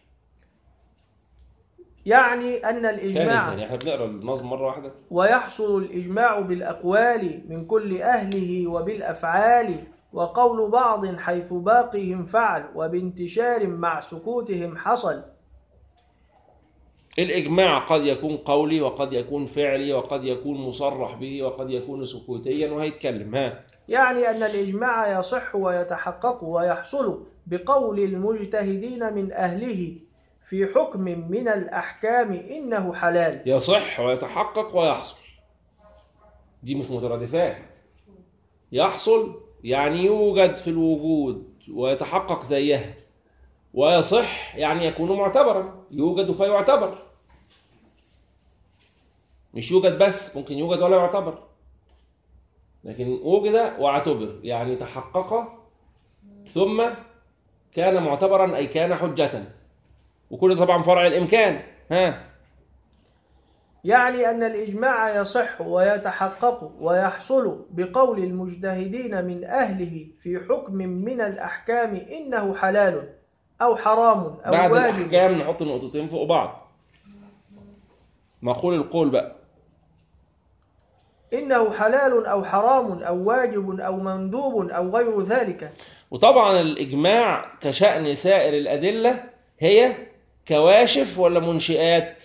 يعني أن تاني الإجماع تاني احنا بنقرا النظم مرة واحدة ويحصل الإجماع بالأقوال من كل أهله وبالأفعال وقول بعض حيث باقيهم فعل وبانتشار مع سكوتهم حصل الإجماع قد يكون قولي وقد يكون فعلي وقد يكون مصرح به وقد يكون سكوتيا وهيتكلم ها يعني أن الإجماع يصح ويتحقق ويحصل بقول المجتهدين من أهله في حكم من الأحكام إنه حلال يصح ويتحقق ويحصل دي مش مترادفات يحصل يعني يوجد في الوجود ويتحقق زيها ويصح يعني يكون معتبرا يوجد فيعتبر مش يوجد بس ممكن يوجد ولا يعتبر لكن وجد واعتبر يعني تحقق ثم كان معتبرا أي كان حجة وكل ده طبعا فرع الإمكان ها يعني أن الإجماع يصح ويتحقق ويحصل بقول المجتهدين من أهله في حكم من الأحكام إنه حلال أو حرام أو بعد واجب الأحكام نحط نقطتين فوق بعض مقول القول بقى إنه حلال أو حرام أو واجب أو مندوب أو غير ذلك وطبعا الإجماع كشأن سائر الأدلة هي كواشف ولا منشئات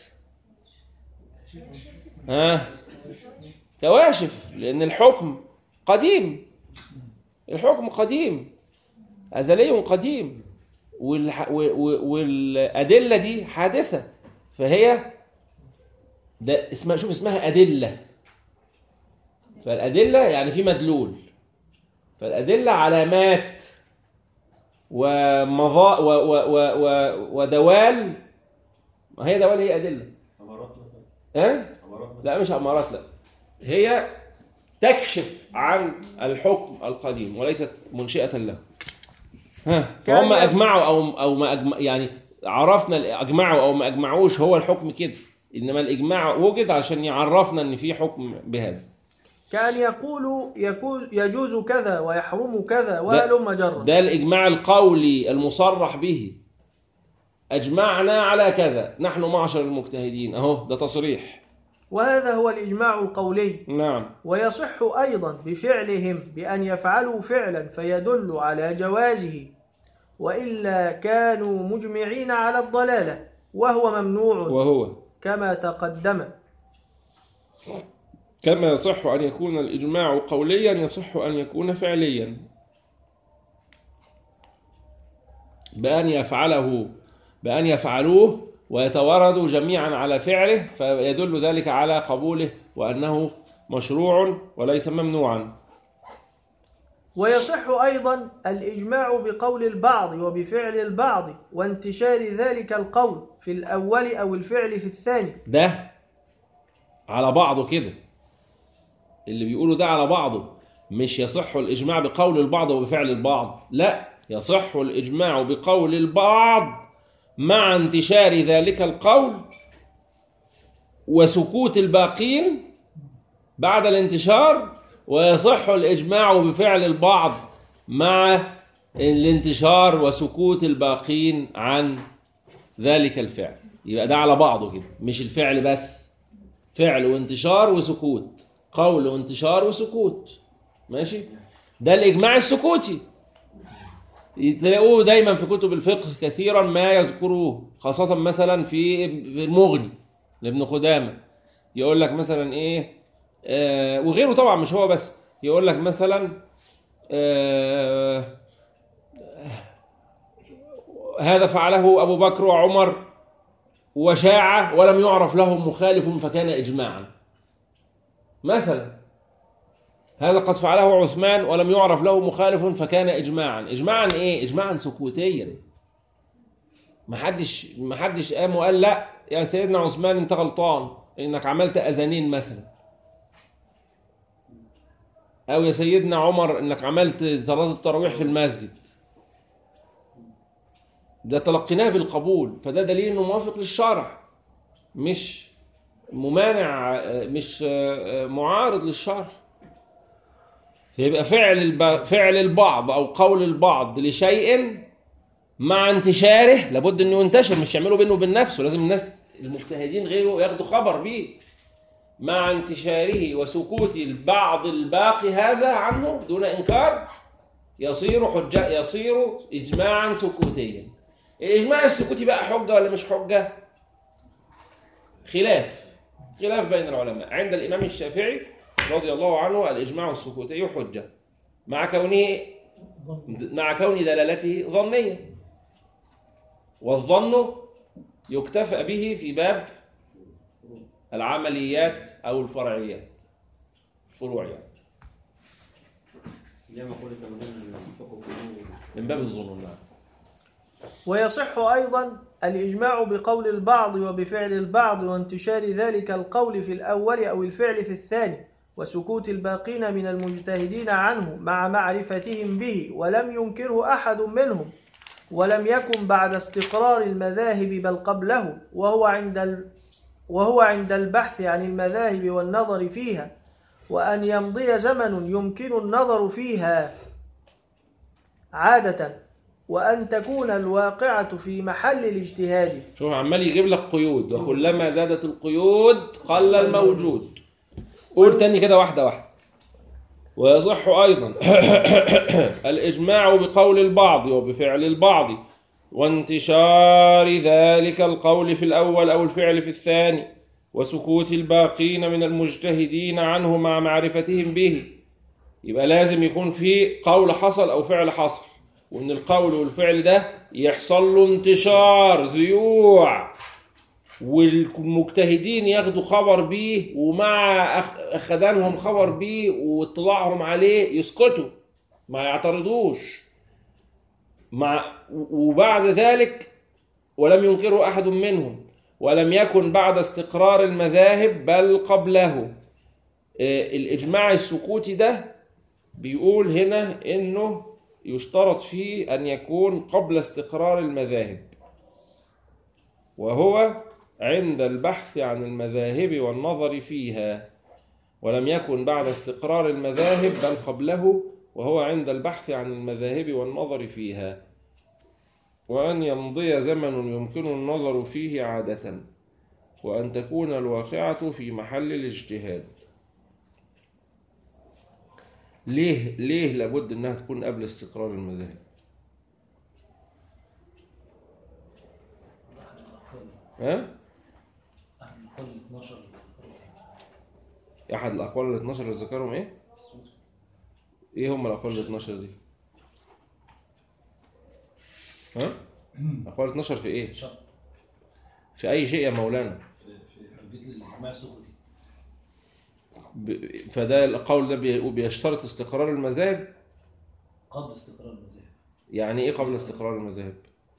ها كواشف لأن الحكم قديم الحكم قديم أزلي قديم والح... و... و... والأدلة دي حادثة فهي ده اسمها شوف اسمها أدلة فالأدلة يعني في مدلول فالأدلة علامات ومضا و و و و ودوال ما هي دوال هي أدلة امارات مثلا ها؟ امارات مثلا لا مش أمارات لا هي تكشف عن الحكم القديم وليست منشئة له ها فهم كان- أجمعوا أو أو ما أجمع يعني عرفنا ال- أجمعوا أو ما أجمعوش هو الحكم كده إنما الإجماع وجد عشان يعرفنا إن في حكم بهذا كان يقول يكون يجوز كذا ويحرم كذا وهلم جرا ده الإجماع القولي المصرح به أجمعنا على كذا نحن معشر المجتهدين أهو ده تصريح وهذا هو الإجماع القولي نعم ويصح أيضا بفعلهم بأن يفعلوا فعلا فيدل على جوازه وإلا كانوا مجمعين على الضلالة وهو ممنوع وهو كما تقدم كما يصح أن يكون الإجماع قوليا يصح أن يكون فعليا بأن يفعله بأن يفعلوه ويتواردوا جميعا على فعله فيدل ذلك على قبوله وأنه مشروع وليس ممنوعا ويصح أيضا الإجماع بقول البعض وبفعل البعض وانتشار ذلك القول في الأول أو الفعل في الثاني ده على بعضه كده اللي بيقولوا ده على بعضه مش يصح الإجماع بقول البعض وبفعل البعض لا يصح الإجماع بقول البعض مع انتشار ذلك القول وسكوت الباقين بعد الانتشار ويصح الإجماع بفعل البعض مع الانتشار وسكوت الباقين عن ذلك الفعل يبقى ده على بعضه كده مش الفعل بس فعل وانتشار وسكوت قول وانتشار وسكوت ماشي ده الإجماع السكوتي تلاقوه دايما في كتب الفقه كثيرا ما يذكروه خاصة مثلا في في المغني لابن قدامة يقول لك مثلا ايه آه وغيره طبعا مش هو بس يقول لك مثلا آه هذا فعله أبو بكر وعمر وشاع ولم يعرف لهم مخالف فكان إجماعا مثلا هذا قد فعله عثمان ولم يعرف له مخالف فكان إجماعا إجماعا إيه؟ إجماعا سكوتيا محدش محدش قام وقال لا يا سيدنا عثمان انت غلطان انك عملت اذانين مثلا او يا سيدنا عمر انك عملت صلاه التراويح في المسجد ده تلقيناه بالقبول فده دليل انه موافق للشرع مش ممانع مش معارض للشرع فيبقى فعل الب... فعل البعض او قول البعض لشيء مع انتشاره لابد انه ينتشر مش يعمله بينه وبين نفسه لازم الناس المجتهدين غيره ياخدوا خبر بيه مع انتشاره وسكوت البعض الباقي هذا عنه دون انكار يصير حجة يصير اجماعا سكوتيا الاجماع السكوتي بقى حجه ولا مش حجه خلاف خلاف بين العلماء عند الامام الشافعي رضي الله عنه الاجماع السكوتي حجه مع كونه مع كون دلالته ظنيه والظن يكتفى به في باب العمليات او الفرعيات الفروع يعني زي ما قلت من الفقه كله من باب الظنون نعم ويصح أيضا الإجماع بقول البعض وبفعل البعض وانتشار ذلك القول في الأول أو الفعل في الثاني وسكوت الباقين من المجتهدين عنه مع معرفتهم به ولم ينكره أحد منهم ولم يكن بعد استقرار المذاهب بل قبله وهو عند ال وهو عند البحث عن المذاهب والنظر فيها وأن يمضي زمن يمكن النظر فيها عادة وأن تكون الواقعة في محل الاجتهاد شوف عمال يجيب لك قيود وكلما زادت القيود قل الموجود قول تاني كده واحدة واحدة ويصح أيضا الإجماع بقول البعض وبفعل البعض وانتشار ذلك القول في الأول أو الفعل في الثاني وسكوت الباقين من المجتهدين عنه مع معرفتهم به يبقى لازم يكون في قول حصل أو فعل حصل وإن القول والفعل ده يحصل له انتشار ذيوع والمجتهدين ياخدوا خبر بيه ومع أخ- اخدانهم خبر بيه واطلاعهم عليه يسكتوا ما يعترضوش مع وبعد ذلك ولم ينكره احد منهم ولم يكن بعد استقرار المذاهب بل قبله آه، الاجماع السكوتي ده بيقول هنا انه يشترط فيه ان يكون قبل استقرار المذاهب وهو عند البحث عن المذاهب والنظر فيها ولم يكن بعد استقرار المذاهب بل قبله وهو عند البحث عن المذاهب والنظر فيها وأن يمضي زمن يمكن النظر فيه عادة وأن تكون الواقعة في محل الاجتهاد ليه ليه لابد انها تكون قبل استقرار المذاهب ها الأقل 12 احد الاقوال ال 12 اللي ذكرهم ايه ايه هم الاقوال ال 12 دي ها اقوال 12 في ايه شرط في اي شيء يا مولانا في في حجية الإجماع السكوتي ب- فده القول ده بي- بيشترط استقرار المذاهب قبل استقرار المذاهب يعني ايه قبل استقرار المذاهب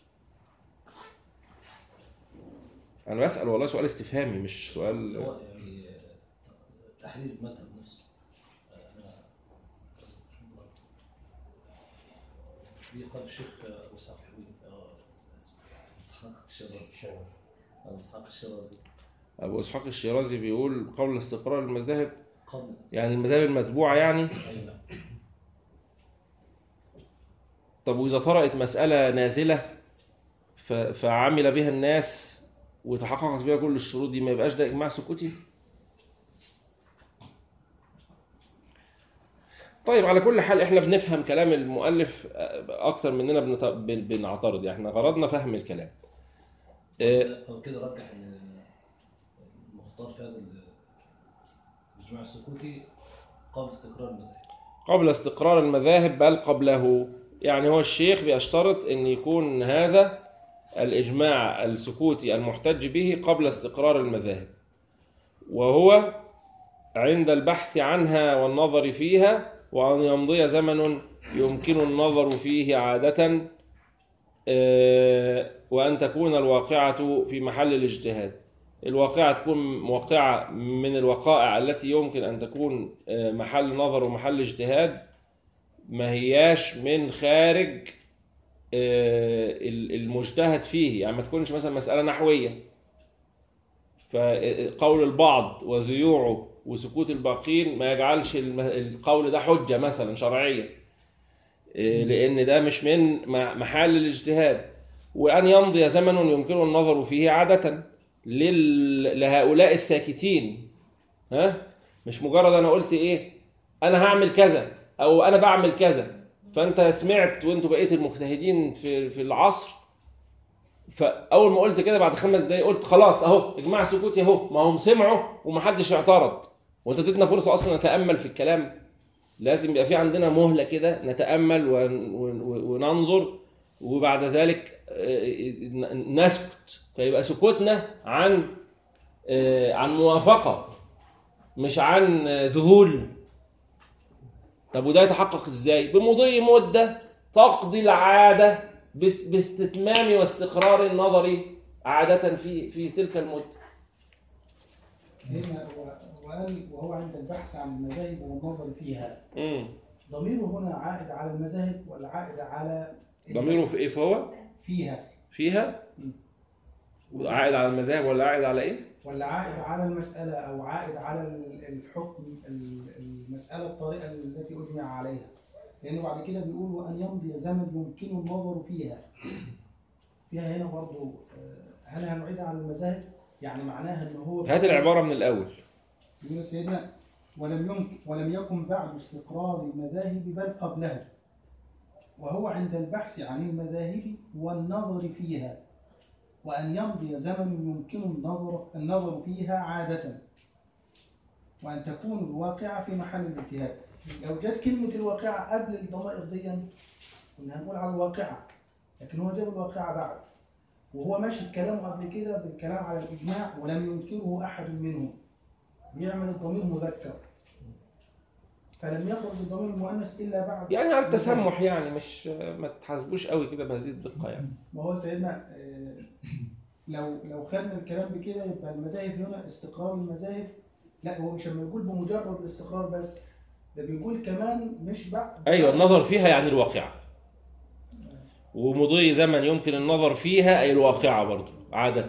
انا بسأل والله سؤال استفهامي مش سؤال هو يعني تحرير المذهب نفسه أنا في قال الشيخ أبو إسحاق الحويني آه، إسحاق الشيرازي أبو إسحاق الشيرازي ابو اسحاق الشيرازي بيقول قبل استقرار المذاهب قبل يعني المذاهب المتبوعة يعني أي نعم طب وإذا طرأت مسألة نازلة ف- فعمل بها الناس وتحققت فيها كل الشروط دي ما يبقاش ده إجماع سكوتي؟ طيب على كل حال احنا بنفهم كلام المؤلف اكتر مننا بنت- بن- بنعترض يعني احنا غرضنا فهم الكلام آه، هو كده رجح ان المختار في هذا ال- الاجماع السكوتي قبل استقرار المذاهب قبل استقرار المذاهب بل قبله يعني هو الشيخ بيشترط ان يكون هذا الاجماع السكوتي المحتج به قبل استقرار المذاهب وهو عند البحث عنها والنظر فيها وأن يمضي زمن يمكن النظر فيه عادة آه، وأن تكون الواقعة في محل الاجتهاد الواقعة تكون واقعة من الوقائع التي يمكن أن تكون آه، محل نظر ومحل اجتهاد ما هياش من خارج آه، ال- المجتهد فيه يعني ما تكونش مثلا مسألة نحوية فقول البعض وزيوعه وسكوت الباقين ما يجعلش الم- القول ده حجة مثلا شرعية إيه، لأن ده مش من م- محل الاجتهاد وأن يمضي زمن يمكن النظر فيه عادة لل- لهؤلاء الساكتين ها مش مجرد أنا قلت إيه أنا هعمل كذا أو أنا بعمل كذا فأنت سمعت وأنتوا بقية المجتهدين في في العصر فاول ما قلت كده بعد خمس دقايق قلت خلاص اهو اجماع سكوتي اهو ما هم سمعوا ومحدش اعترض وانت اديتنا فرصه اصلا نتامل في الكلام لازم يبقى في عندنا مهله كده نتامل ون- ون- وننظر وبعد ذلك آه، نسكت فيبقى سكوتنا عن آه، عن موافقه مش عن آه، ذهول طب وده يتحقق ازاي بمضي مده تقضي العاده باس- باستتمام واستقرار النظر عادة في في تلك المدة. هنا و- وقال وهو عند البحث عن المذاهب والنظر فيها امم ضميره هنا عائد على المذاهب ولا عائد على ضميره في ايه فهو؟ فيها فيها؟ عائد على المذاهب ولا عائد على ايه؟ ولا عائد على المسألة أو عائد على ال- الحكم ال- المسألة الطريقة التي أجمع عليها لأنه بعد كده بيقول وأن يمضي زمن يمكن النظر فيها فيها هنا برضو آه، هل هنعيدها على المذاهب؟ يعني معناها أن هو هات العبارة من الأول. يقول سيدنا ولم يمكن ولم يكن بعد استقرار المذاهب بل قبلها وهو عند البحث عن المذاهب والنظر فيها وأن يمضي زمن يمكن النظر النظر فيها عادة وأن تكون الواقعة في محل الاجتهاد لو جت كلمة الواقعة قبل الضمائر دي كنا هنقول على الواقعة لكن هو جاب الواقعة بعد وهو ماشي بكلامه قبل كده بالكلام على الإجماع ولم ينكره أحد منهم بيعمل الضمير مذكر فلم يخرج الضمير المؤنث إلا بعد يعني على التسمح يعني مش ما تحاسبوش قوي كده بهذه الدقه يعني ما هو سيدنا آه، لو لو خدنا الكلام بكده يبقى المذاهب هنا استقرار المذاهب لا هو مش لما يقول بمجرد الاستقرار بس ده بيقول كمان مش بعد ايوه النظر فيها يعني الواقعه ومضي زمن يمكن النظر فيها اي الواقعه برضو عاده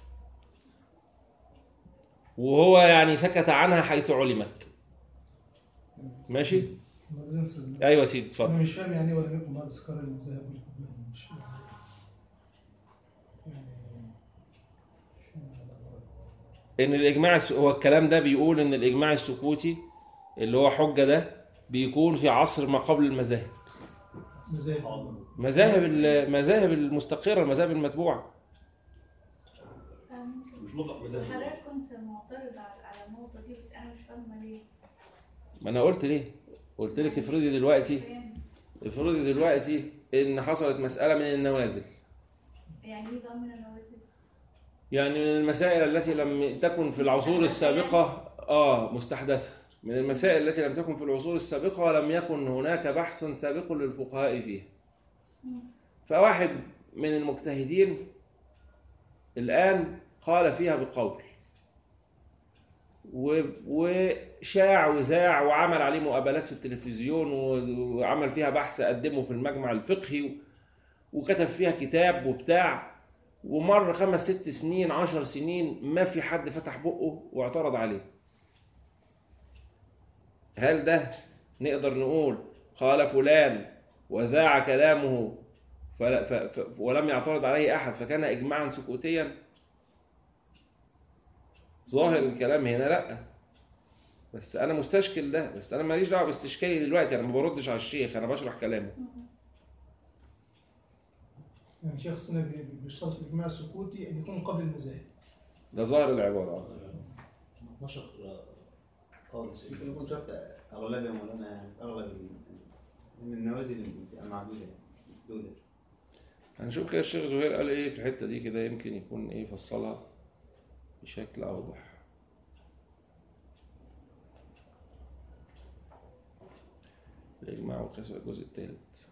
وهو يعني سكت عنها حيث علمت ماشي ايوه يا سيدي انا اتفضل مش فاهم يعني ايه ولم يكن بعد استقرار المذاهب اللي قبلهم مش فاهم يعني ان الاجماع الس- هو الكلام ده بيقول ان الاجماع السكوتي اللي هو حجه ده بيكون في عصر ما قبل المذاهب مذاهب مذاهب المذاهب المستقره المذاهب المتبوعه مش مطلق مذاهب حضرتك كنت معترض على على النقطة دي بس أنا مش فاهمة ليه ما انا قلت ليه قلت لك افرضي دلوقتي فاهم؟ افرضي دلوقتي ان حصلت مساله من النوازل يعني إيه بقى من النوازل؟ يعني من المسائل التي لم تكن في العصور السابقة آه مستحدثة من المسائل التي لم تكن في العصور السابقة ولم يكن هناك بحث سابق للفقهاء فيها مم. فواحد من المجتهدين الآن قال فيها بقول و- وشاع وذاع وعمل عليه مقابلات في التلفزيون و- وعمل فيها بحث قدمه في المجمع الفقهي و- وكتب فيها كتاب وبتاع ومر خمس ست سنين عشر سنين ما في حد فتح بقه واعترض عليه هل ده نقدر نقول قال فلان وذاع كلامه فلا ف ف ولم يعترض عليه احد فكان اجماعا سكوتيا ظاهر الكلام هنا لا بس انا مستشكل ده بس انا ماليش دعوه باستشكالي دلوقتي انا ما بردش على الشيخ انا بشرح كلامه يعني شيخ السنة بي- بيشترط في الإجماع السكوتي أن يكون قبل المذاهب ده ظاهر العباره 12 قول ممكن سيدي يكون شرط اغلبيه مولانا يعني اغلب ال- من النوازل اللي بتبقى معدوده محدوده هنشوف كده الشيخ زهير قال ايه في الحته دي كده يمكن يكون ايه فصلها بشكل اوضح الاجماع والقياس الجزء الثالث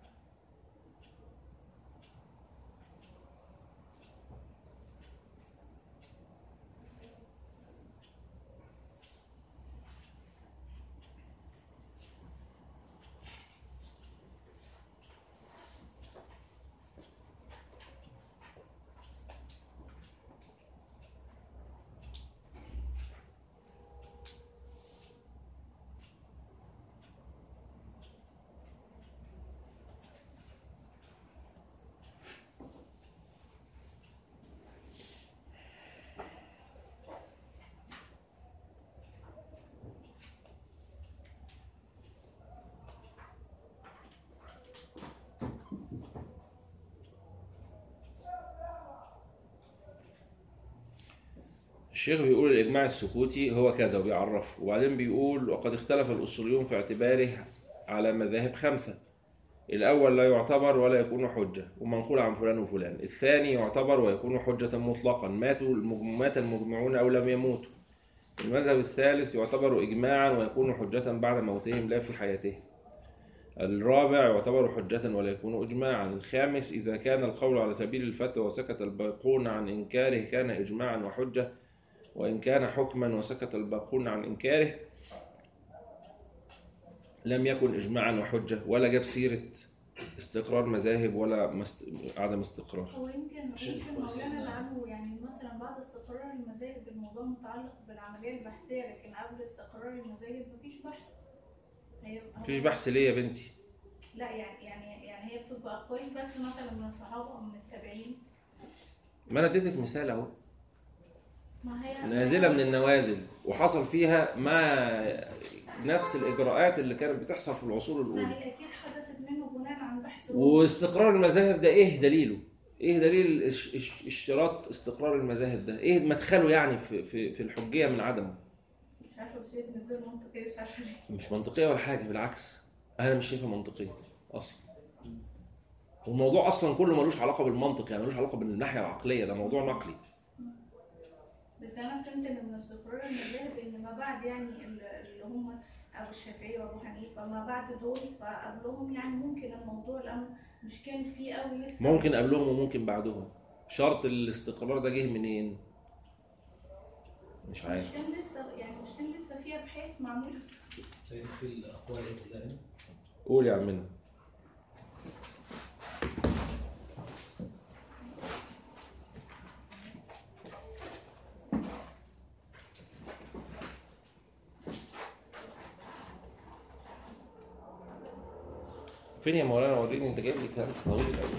الشيخ بيقول الإجماع السكوتي هو كذا وبيعرفه وبعدين بيقول وقد اختلف الأصوليون في اعتباره على مذاهب خمسة الأول لا يعتبر ولا يكون حجة ومنقول عن فلان وفلان الثاني يعتبر ويكون حجة مطلقا ماتوا المج- مات المجمعون أو لم يموتوا المذهب الثالث يعتبر إجماعا ويكون حجة بعد موتهم لا في حياتهم الرابع يعتبر حجة ولا يكون إجماعا الخامس إذا كان القول على سبيل الفتوى وسكت الباقون عن إنكاره كان إجماعا وحجة وإن كان حكما وسكت الباقون عن إنكاره لم يكن إجماعا وحجة ولا جاب سيرة استقرار مذاهب ولا مست... عدم استقرار هو يمكن عشان يمكن كويس مولانا يعني. لعله يعني مثلا بعد استقرار المذاهب الموضوع متعلق بالعملية البحثية لكن قبل استقرار المذاهب مفيش بحث هي مفيش بحث ليه يا بنتي لا يعني يعني يعني هي بتبقى أقوال بس مثلا من الصحابة أو من التابعين ما أنا اديتك مثال أهو ما هي نازلة من النوازل وحصل فيها ما نفس الإجراءات اللي كانت بتحصل في العصور ما الأولى هي أكيد حدثت منه بناء عن بحث واستقرار المذاهب ده إيه دليله؟ إيه دليل اش- اش- اشتراط استقرار المذاهب ده؟ إيه مدخله يعني في في في الحجية من عدمه؟ مش عارفة بس هي بالنسبة لي منطقية مش عارفة ليه مش منطقية ولا حاجة بالعكس أنا مش شايفها منطقية أصلا والموضوع اصلا كله ملوش علاقه بالمنطق يعني ملوش علاقه بالناحيه العقليه ده موضوع نقلي بس انا فهمت ان من استقرار المذاهب ان ما بعد يعني ال- اللي هم ابو الشافعي وابو حنيفه ما بعد دول فقبلهم يعني ممكن الموضوع لانه مش كان فيه قوي لسه ممكن قبلهم وممكن بعدهم شرط الاستقرار ده جه منين مش عارف مش كان لسه يعني مش كان لسه فيها ابحاث معموله سيدنا في الاقوال ايه كلها هنا قول يا عمنا فين يا مولانا وريني انت جايب لي كلام طويل قوي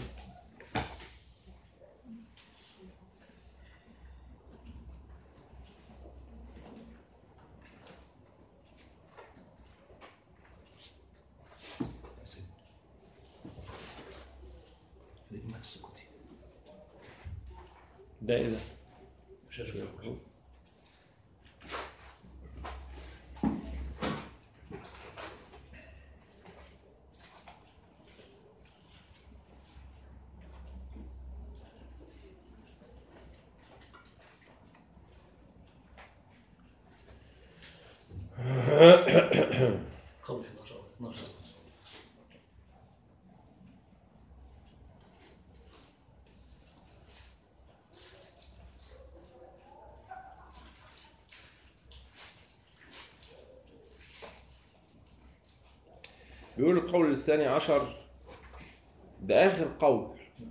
يا سيدي في الاجماع السكوتي ده ايه ده؟ مش هشوف قول 11 12 صفحة. بيقول القول الثاني عشر ده آخر قول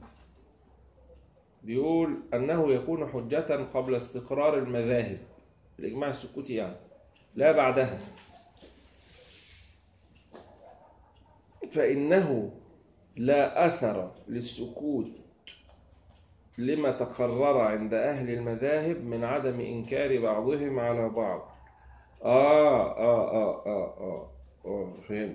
بيقول أنه يكون حجة قبل استقرار المذاهب الإجماع السكوتي يعني لا بعدها فإنه لا أثر للسكوت لما تقرر عند أهل المذاهب من عدم إنكار بعضهم على بعض آه آه آه آه آه, آه فهمت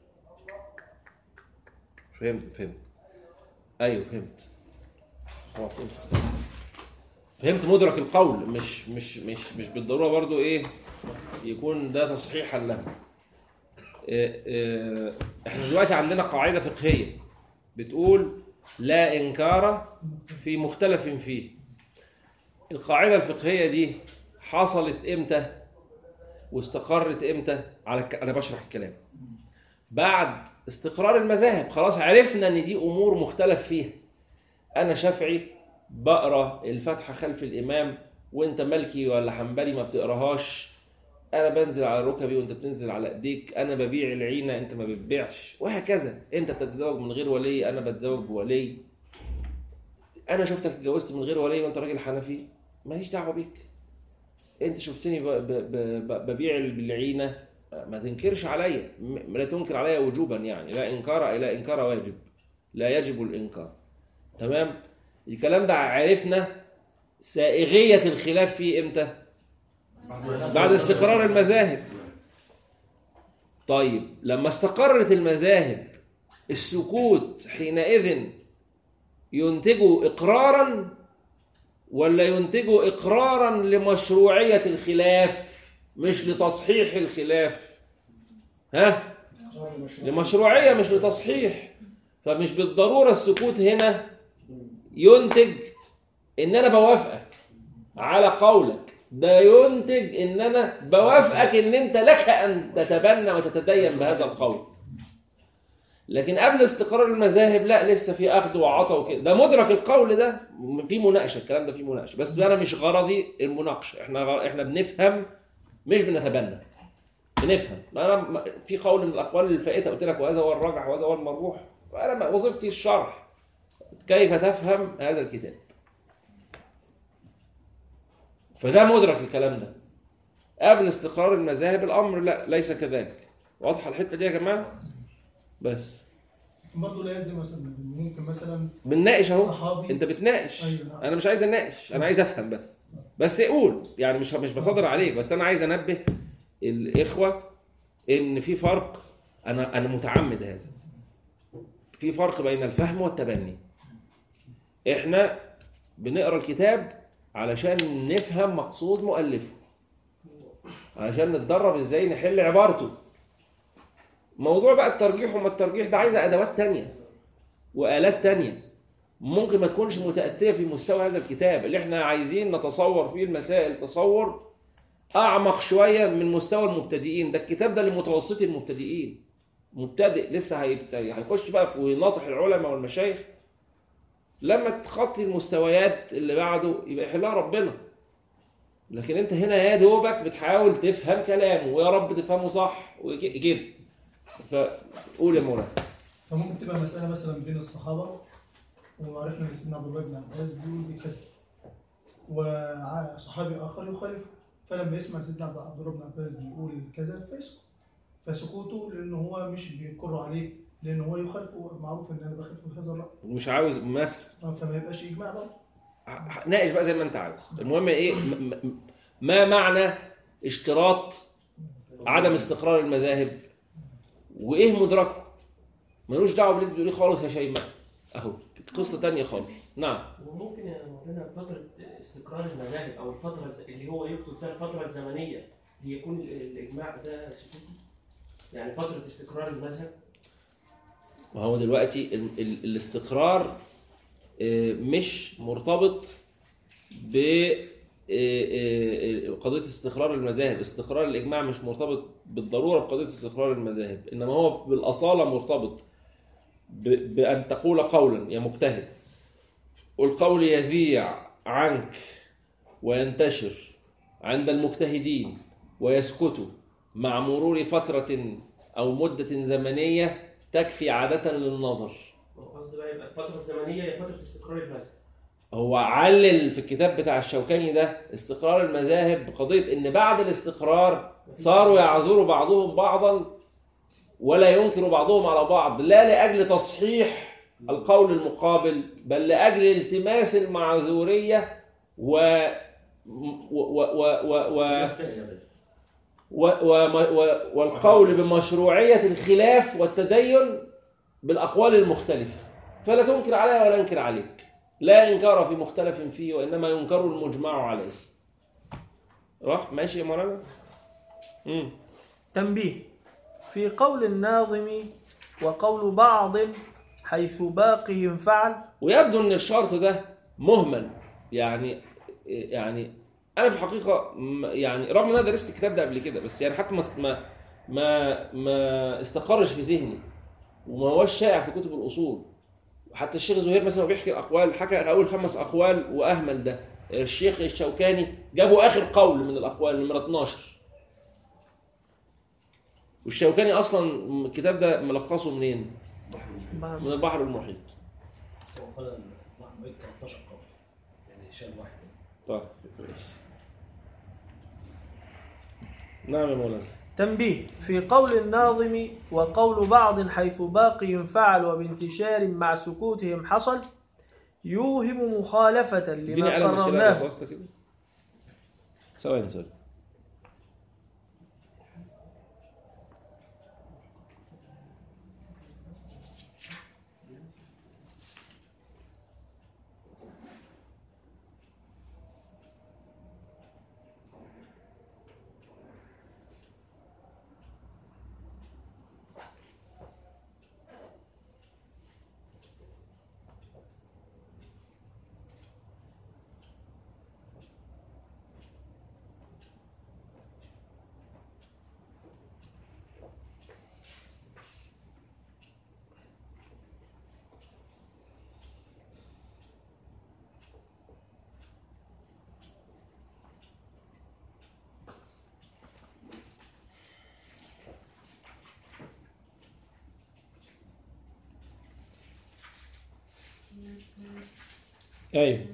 فهمت فهمت ايوه فهمت خلاص امسك فهمت مدرك القول مش مش مش مش بالضروره برضو ايه يكون ده تصحيحا له إيه إيه احنا دلوقتي عندنا قاعده فقهيه بتقول لا انكار في مختلف فيه القاعده الفقهيه دي حصلت امتى واستقرت امتى على الك... انا بشرح الكلام بعد استقرار المذاهب خلاص عرفنا ان دي امور مختلف فيها انا شافعي بقرا الفاتحه خلف الامام وانت مالكي ولا حنبلي ما بتقراهاش انا بنزل على ركبي وانت بتنزل على ايديك انا ببيع العينه انت ما بتبيعش وهكذا انت بتتزوج من غير ولي انا بتزوج بولي انا شفتك اتجوزت من غير ولي وانت راجل حنفي ماليش دعوه بيك انت شفتني ب- ب- ب- ببيع العينه ما تنكرش عليا م- لا تنكر عليا وجوبا يعني لا انكار لا انكار واجب لا يجب الانكار تمام الكلام ده عرفنا سائغيه الخلاف فيه امتى بعد استقرار المذاهب طيب لما استقرت المذاهب السكوت حينئذ ينتج اقرارا ولا ينتج اقرارا لمشروعيه الخلاف مش لتصحيح الخلاف ها لمشروعيه مش لتصحيح فمش بالضروره السكوت هنا ينتج ان انا بوافقك على قولك ده ينتج ان انا بوافقك ان انت لك ان تتبنى وتتدين بهذا القول لكن قبل استقرار المذاهب لا لسه في اخذ وعطاء وكده ده مدرك القول ده في مناقشه الكلام ده فيه مناقشه بس انا مش غرضي المناقشه احنا غ... احنا بنفهم مش بنتبنى بنفهم ما انا ما- في قول من الاقوال الفائته قلت لك وهذا هو الراجح وهذا هو المرجوح وانا ما- وظيفتي الشرح كيف تفهم هذا الكتاب فده مدرك الكلام ده قبل استقرار المذاهب الامر لا ليس كذلك واضحه الحته دي يا جماعه بس برضه لا يلزم يا استاذ ممكن مثلا بنناقش اهو صحابي انت بتناقش أيوة، نعم. انا مش عايز اناقش انا عايز افهم بس بس قول يعني مش مش بصدر عليك بس انا عايز انبه الاخوه ان في فرق انا انا متعمد هذا في فرق بين الفهم والتبني احنا بنقرا الكتاب علشان نفهم مقصود مؤلفه علشان نتدرب ازاي نحل عبارته موضوع بقى الترجيح وما الترجيح ده عايزه ادوات تانية وآلات تانية ممكن ما تكونش متأتية في مستوى هذا الكتاب اللي احنا عايزين نتصور فيه المسائل تصور أعمق شوية من مستوى المبتدئين ده الكتاب ده لمتوسطي المبتدئين مبتدئ لسه هيبت- هيخش بقى في ناطح العلماء والمشايخ لما تخطي المستويات اللي بعده يبقى يحلها ربنا لكن انت هنا يا دوبك بتحاول تفهم كلامه ويا رب تفهمه صح وكده فقول يا مولانا فممكن تبقى مسألة مثلا بين الصحابة وعرفنا ان سيدنا عبد الله بن عباس بيقول بكذا وصحابي آخر يخالفه فلما يسمع سيدنا عبد عبد الله بن عباس بيقول كذا فيسكت فسكوته لأنه هو مش بيقر عليه لأن هو يخالفه معروف إن أنا بخالفه في هذا الرأي مش عاوز مثلا فما يبقاش إجماع برضه ه- ناقش بقى زي ما انت عاوز المهم ايه م- م- ما معنى اشتراط عدم استقرار المذاهب وايه مدركه ملوش دعوه باللي انت بتقوليه خالص يا شيماء اهو قصه تانية خالص نعم وممكن يا مولانا فترة استقرار المذاهب أو الفترة الز- اللي هو يقصد فيها الفترة الزمنية يكون ال- الإجماع ده سكوتي يعني فترة استقرار المذهب ما هو دلوقتي ال ال الاستقرار آه، مش مرتبط ب آه، آه، قضية استقرار المذاهب استقرار الإجماع مش مرتبط بالضرورة بقضية استقرار المذاهب إنما هو بالأصالة مرتبط ب- بأن تقول قولا يا مجتهد والقول يذيع عنك وينتشر عند المجتهدين ويسكتوا مع مرور فترة أو مدة زمنية تكفي عادة للنظر هو قصدي بقى يبقى الفترة الزمنية هي فترة استقرار المذهب هو علل في الكتاب بتاع الشوكاني ده استقرار المذاهب بقضية إن بعد الاستقرار صاروا يعذروا بعضهم بعضا ولا ينكر بعضهم على بعض لا لأجل تصحيح القول المقابل بل لأجل التماس المعذورية و و و و و, و... و... و... و... والقول بمشروعية الخلاف والتدين بالأقوال المختلفة فلا تنكر علي ولا أنكر عليك لا إنكار في مختلف فيه وإنما ينكر المجمع عليه راح ماشي يا مولانا مم. تنبيه في قول الناظم وقول بعض حيث باقهم فعل ويبدو ان الشرط ده مهمل يعني يعني انا في الحقيقه م- يعني رغم ان انا درست الكتاب ده قبل كده بس يعني حتى ما ما ما, ما استقرش في ذهني وما هوش شائع في كتب الاصول حتى الشيخ زهير مثلا بيحكي الاقوال حكى اول خمس اقوال واهمل ده الشيخ الشوكاني جابوا اخر قول من الاقوال نمره 12 والشوكاني اصلا الكتاب ده ملخصه منين؟ من البحر المحيط هو قال الواحد بيت 13 قول يعني شال واحد طيب ماشي نعم يا مولانا تنبيه في قول الناظم وقول بعض حيث باقي فعل وبانتشار مع سكوتهم حصل يوهم مخالفة اديني لما قلم كده قررناه رصاصة كده ثواني ثواني ايوه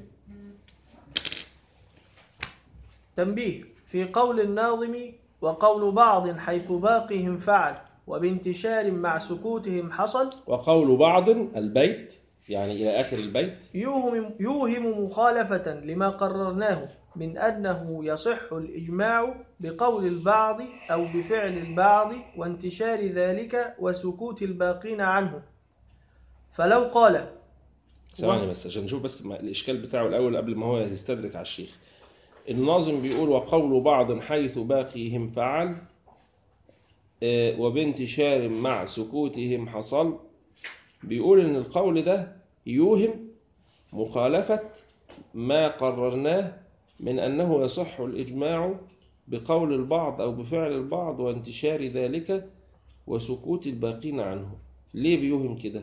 تنبيه في قول الناظم وقول بعض حيث باقهم فعل وبانتشار مع سكوتهم حصل وقول بعض البيت يعني الى اخر البيت يوهم, يوهم مخالفة لما قررناه من أنه يصح الإجماع بقول البعض أو بفعل البعض وانتشار ذلك وسكوت الباقين عنه فلو قال ثواني بس عشان نشوف بس ما- الاشكال بتاعه الاول قبل ما هو يستدرك على الشيخ الناظم بيقول وقول بعض حيث باقيهم فعل آه، وبانتشار مع سكوتهم حصل بيقول إن القول ده يوهم مخالفة ما قررناه من أنه يصح الإجماع بقول البعض أو بفعل البعض وانتشار ذلك وسكوت الباقين عنه ليه بيوهم كده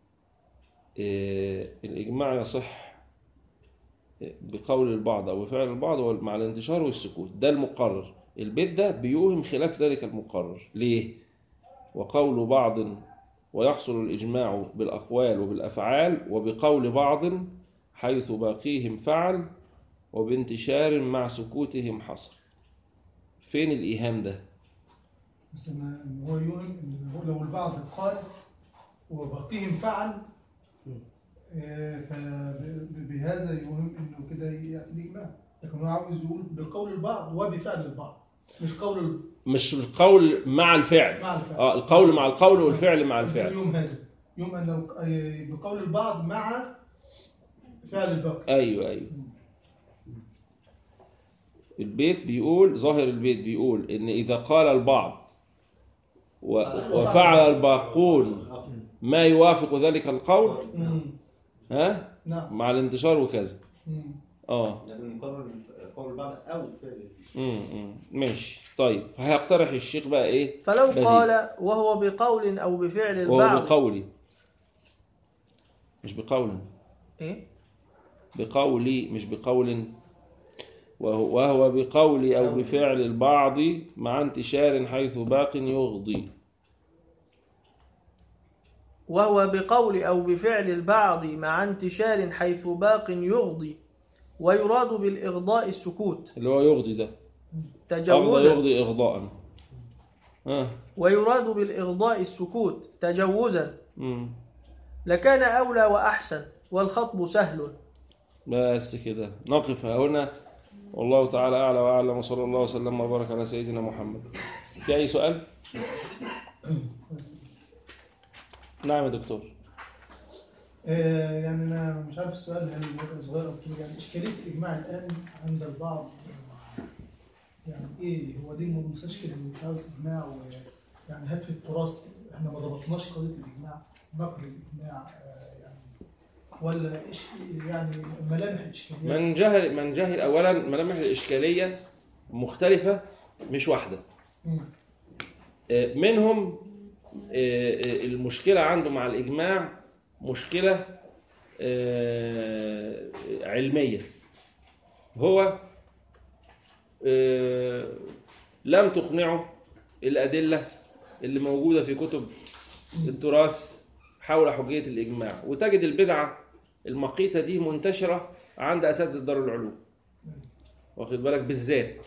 آه، الإجماع يصح بقول البعض أو بفعل البعض مع الانتشار والسكوت ده المقرر البيت ده بيوهم خلاف ذلك المقرر ليه وقول بعض ويحصل الإجماع بالأقوال وبالأفعال وبقول بعض حيث باقيهم فعل وبانتشار مع سكوتهم حصل فين الإيهام ده بس ما إن هو يوهم ان هو لو البعض قال وباقيهم فعل آه، فبهذا يوهم انه كده ياتي الاجماع لكن هو عاوز يقول بقول البعض وبفعل البعض مش قول ال- مش القول مع الفعل مع الفعل اه القول مع القول والفعل مع الفعل يوم هذا يوم ان لو- آه، بقول البعض مع فعل الباقي ايوه ايوه البيت بيقول ظاهر البيت بيقول ان اذا قال البعض و- وفعل الباقون ما يوافق ذلك القول مم. ها نعم مع الانتشار وكذا مم. اه لكن مقرر قول البعض او فعل امم أمم. ماشي طيب فهيقترح الشيخ بقى ايه فلو بديل. قال وهو بقول أو بفعل وهو البعض بقولي مش بقول إيه؟ بقولي مش بقول وهو, وهو بقول أو بفعل البعض مع انتشار حيث باق يغضي وهو بقول أو بفعل البعض مع انتشار حيث باق يغضي ويراد بالإغضاء السكوت اللي هو يغضي ده أغضى تجوزا يغضي إغضاء آه. ويراد بالإغضاء السكوت تجوزا مم. لكان أولى وأحسن والخطب سهل بس كده نقف هنا والله تعالى أعلى وأعلم وصلى الله وسلم وبارك على سيدنا محمد في أي سؤال؟ نعم يا دكتور آه، يعني انا مش عارف السؤال هل هو صغير او كبير يعني اشكاليه الاجماع الان عند البعض آه، يعني ايه هو دي المستشكل اللي مش عاوز اجماع و يعني هل في التراث احنا ما ضبطناش قضيه الاجماع نقل الاجماع آه، يعني ولا ايش يعني ملامح الاشكاليه من جهل من جهل أولا ملامح الإشكالية مختلفة مش واحدة مم. آه، منهم آه، آه، المشكلة عنده مع الإجماع مشكلة آه، علمية هو آه، لم تقنعه الأدلة اللي موجودة في كتب التراث حول حجية الإجماع وتجد البدعة المقيتة دي منتشرة عند أساتذة دار العلوم واخد بالك بالذات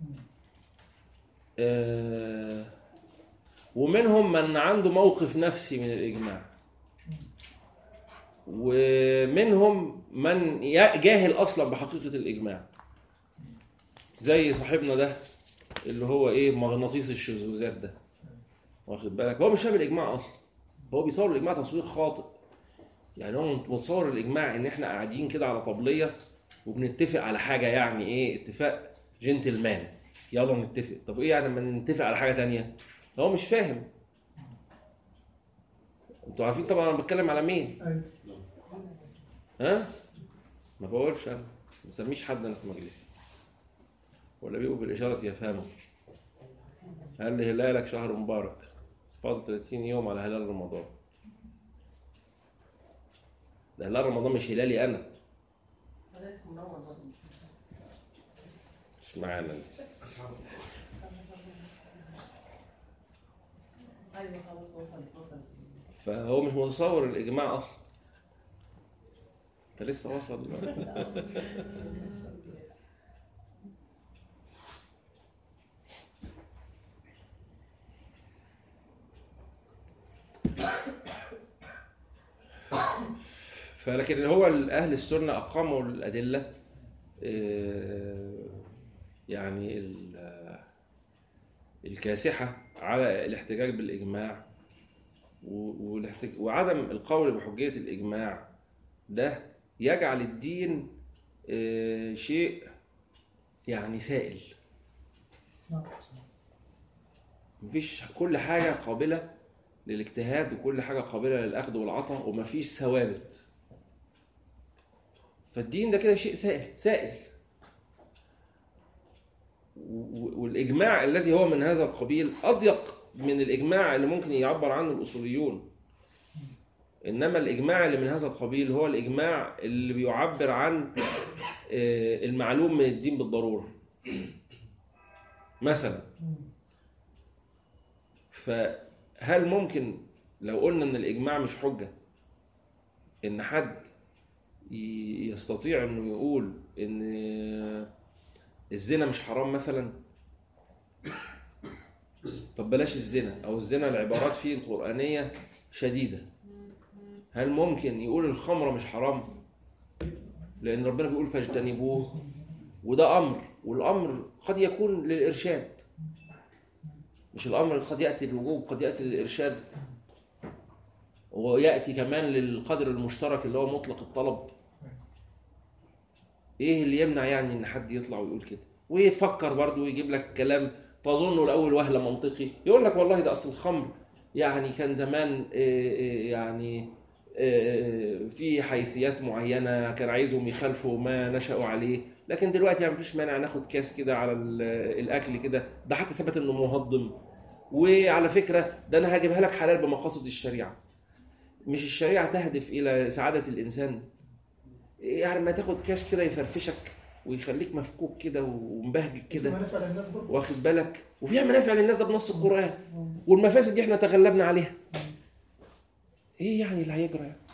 آه، ومنهم من عنده موقف نفسي من الإجماع ومنهم من ي- جاهل أصلا بحقيقة الإجماع زي صاحبنا ده اللي هو إيه مغناطيس الشذوذات ده واخد بالك هو مش فاهم الإجماع أصلا هو بيصور الإجماع تصوير خاطئ يعني هو متصور الإجماع إن إحنا قاعدين كده على طبلية وبنتفق على حاجة يعني إيه اتفاق جنتلمان يلا نتفق طب إيه يعني لما نتفق على حاجة تانية هو مش فاهم انتوا عارفين طبعا انا بتكلم على مين أيوة. ها ما بقولش انا ما بسميش حد انا في مجلسي ولا بيقول بالاشاره يفهمه قال لي هلالك شهر مبارك فاضل 30 يوم على هلال رمضان ده هلال رمضان مش هلالي انا مش معانا انت ايوه خلاص وصلت وصلت فهو مش متصور الاجماع اصلا انت لسه واصله دلوقتي فلكن هو اهل السنه اقاموا الادله آه، يعني ال- الكاسحه على الاحتجاج بالاجماع و- والاحتج- وعدم القول بحجيه الاجماع ده يجعل الدين آه، شيء يعني سائل نعم. مفيش كل حاجه قابله للاجتهاد وكل حاجه قابله للاخذ والعطاء ومفيش ثوابت فالدين ده كده شيء سائل سائل و- والاجماع الذي هو من هذا القبيل اضيق من الاجماع اللي ممكن يعبر عنه الاصوليون انما الاجماع اللي من هذا القبيل هو الاجماع اللي بيعبر عن آه، المعلوم من الدين بالضروره مثلا فهل ممكن لو قلنا ان الاجماع مش حجه ان حد ي- يستطيع انه يقول ان الزنا مش حرام مثلا طب بلاش الزنا او الزنا العبارات فيه القرانيه شديده هل ممكن يقول الخمره مش حرام لان ربنا بيقول فاجتنبوه وده امر والامر قد يكون للارشاد مش الامر قد ياتي للوجوب قد ياتي للارشاد وياتي كمان للقدر المشترك اللي هو مطلق الطلب ايه اللي يمنع يعني ان حد يطلع ويقول كده ويتفكر برضه ويجيب لك كلام تظنه الاول وهله منطقي يقول لك والله ده اصل الخمر يعني كان زمان آه، آه، يعني آه، في حيثيات معينه كان عايزهم يخالفوا ما نشأوا عليه لكن دلوقتي يعني مفيش مانع ناخد كاس كده على ال- الاكل كده ده حتى ثبت انه مهضم وعلى فكره ده انا هجيبها لك حلال بمقاصد الشريعه مش الشريعه تهدف الى سعاده الانسان يعني ما تاخد كاش كده يفرفشك ويخليك مفكوك كده ومبهجك كده منافع للناس برضه واخد بالك وفيها منافع للناس ده بنص القران والمفاسد دي احنا تغلبنا عليها ايه يعني اللي هيجرى يعني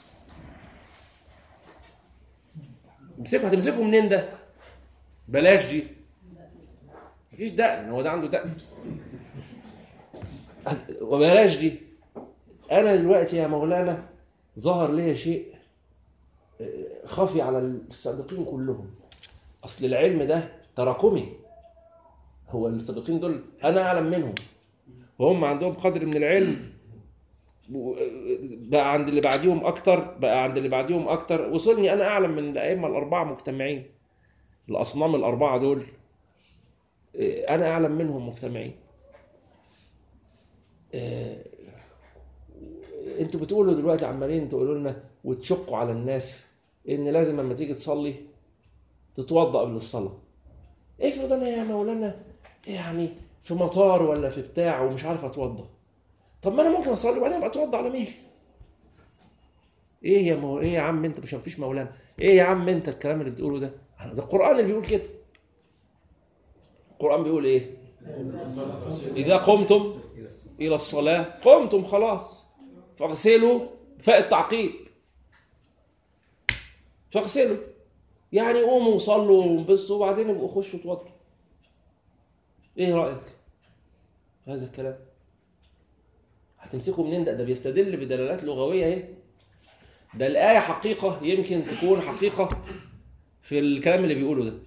امسكوا هتمسكوا منين ده بلاش دي مفيش دقن هو ده عنده دقن وبلاش دي انا دلوقتي يا مولانا ظهر لي شيء آه، خفي على السابقين كلهم اصل العلم ده تراكمي هو السابقين دول انا اعلم منهم وهم عندهم قدر من العلم و- بقى عند اللي بعديهم اكتر بقى عند اللي بعديهم اكتر وصلني انا اعلم من الائمه الاربعه مجتمعين الاصنام الاربعه دول إيه، انا اعلم منهم مجتمعين إيه، انتوا بتقولوا دلوقتي عمالين تقولوا لنا وتشقوا على الناس ان لازم لما تيجي تصلي تتوضا قبل الصلاه افرض انا يا مولانا يعني في مطار ولا في بتاع ومش عارف اتوضا طب ما انا ممكن اصلي وبعدين ابقى اتوضا على مهلي ايه يا مو... ايه يا عم انت مش مفيش مولانا ايه يا عم انت الكلام اللي بتقوله ده ده القران اللي بيقول كده القران بيقول ايه اذا قمتم الى الصلاه قمتم خلاص فاغسلوا فاء التعقيب فاغسلوا يعني قوموا وصلوا وانبسطوا وبعدين ابقوا خشوا اتوضوا ايه رايك في هذا الكلام هتمسكه منين ده ده بيستدل بدلالات لغويه اهي ده الايه حقيقه يمكن تكون حقيقه في الكلام اللي بيقوله ده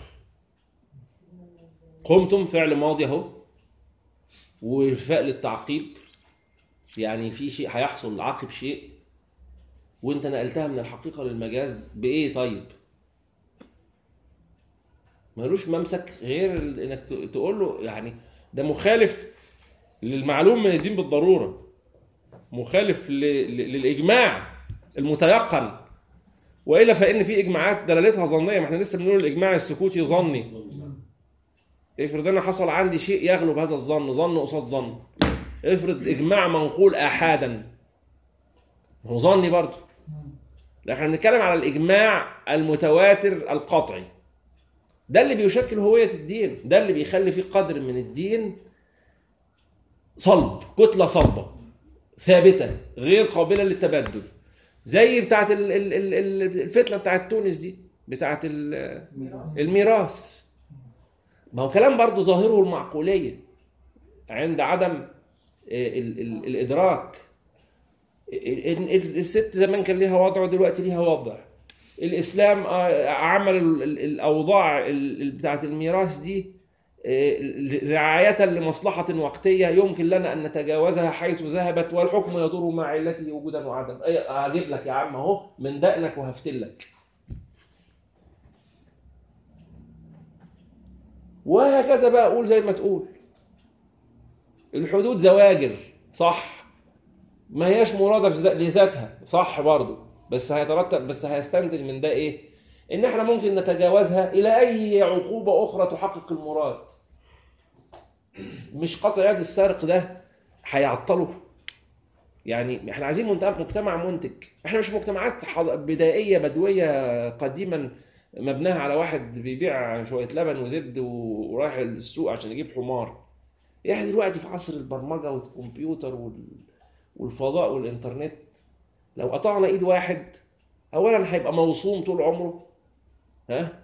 قمتم فعل ماضي اهو وفاء للتعقيب يعني في شيء هيحصل عقب شيء وانت نقلتها من الحقيقه للمجاز بايه طيب ملوش ممسك غير ال- انك ت- تقول له يعني ده مخالف للمعلوم من الدين بالضروره مخالف ل- ل- للاجماع المتيقن والا فان في اجماعات دلالتها ظنيه ما احنا لسه بنقول الاجماع السكوتي ظني افرض انا حصل عندي شيء يغلب هذا الظن ظن قصاد ظن افرض اجماع منقول احادا هو ظني برضه لكن احنا بنتكلم على الاجماع المتواتر القطعي ده اللي بيشكل هويه الدين ده اللي بيخلي فيه قدر من الدين صلب كتله صلبه ثابته غير قابله للتبدل زي بتاعت ال- ال- ال- ال- الفتنه بتاعت تونس دي بتاعت ال- الميراث ما هو كلام برضه ظاهره المعقوليه عند عدم ال- ال- الادراك ال- ال- الست زمان كان ليها وضع ودلوقتي ليها وضع الاسلام آه، عمل ال- ال- الاوضاع ال- ال- بتاعت الميراث دي آه، رعاية لمصلحة وقتية يمكن لنا أن نتجاوزها حيث ذهبت والحكم يدور مع علته وجودا وعدم إيه، هجيب لك يا عم أهو من دقنك وهفتلك وهكذا بقى أقول زي ما تقول الحدود زواجر صح ما هياش مرادة في ذات- لذاتها صح برضو بس هيترتب بس هيستنتج من ده ايه ان احنا ممكن نتجاوزها الى اي عقوبة اخرى تحقق المراد مش قطع يد السارق ده هيعطله يعني احنا عايزين منت- مجتمع منتج احنا مش مجتمعات حض- بدائية بدوية قديما مبناها على واحد بيبيع شوية لبن وزبد و- ورايح السوق عشان يجيب حمار احنا دلوقتي في عصر البرمجة والكمبيوتر وال... والفضاء والإنترنت لو قطعنا إيد واحد أولا هيبقى موصوم طول عمره ها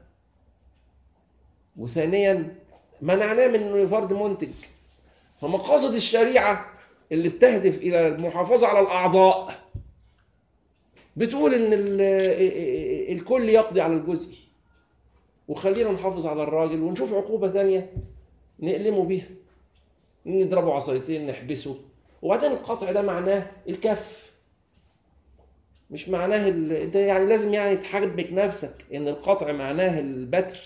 وثانيا منعناه من انه فرد منتج فمقاصد الشريعه اللي بتهدف الى المحافظه على الاعضاء بتقول ان ال- الكل يقضي على الجزء وخلينا نحافظ على الراجل ونشوف عقوبه ثانيه نقلمه بيها نضربه عصايتين نحبسه وبعدين القطع ده معناه الكف مش معناه ال... انت يعني لازم يعني تحربك نفسك ان القطع معناه البتر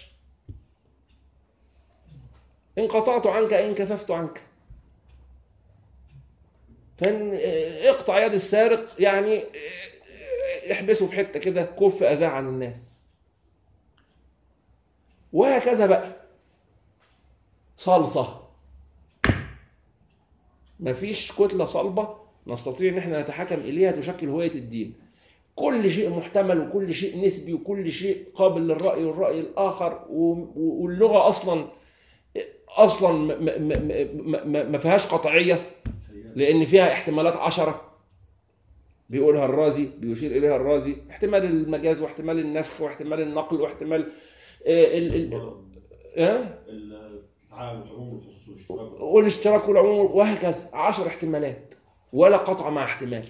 ان قطعت عنك ان كففت عنك فان اقطع يد السارق يعني احبسه في حته كده كف اذاه عن الناس وهكذا بقى صلصه مفيش كتله صلبه نستطيع ان احنا نتحكم اليها تشكل هويه الدين كل شيء محتمل وكل شيء نسبي وكل شيء قابل للراي والراي الاخر و- واللغه اصلا اصلا ما- ما- ما- ما- ما- ما فيهاش قطعيه لان فيها احتمالات عشرة بيقولها الرازي بيشير اليها الرازي احتمال المجاز واحتمال النسخ واحتمال النقل واحتمال آه، ال ال آه؟ التعامل العموم والخصوص والاشتراك والاشتراك والعموم وهكذا عشر احتمالات ولا قطع مع احتمال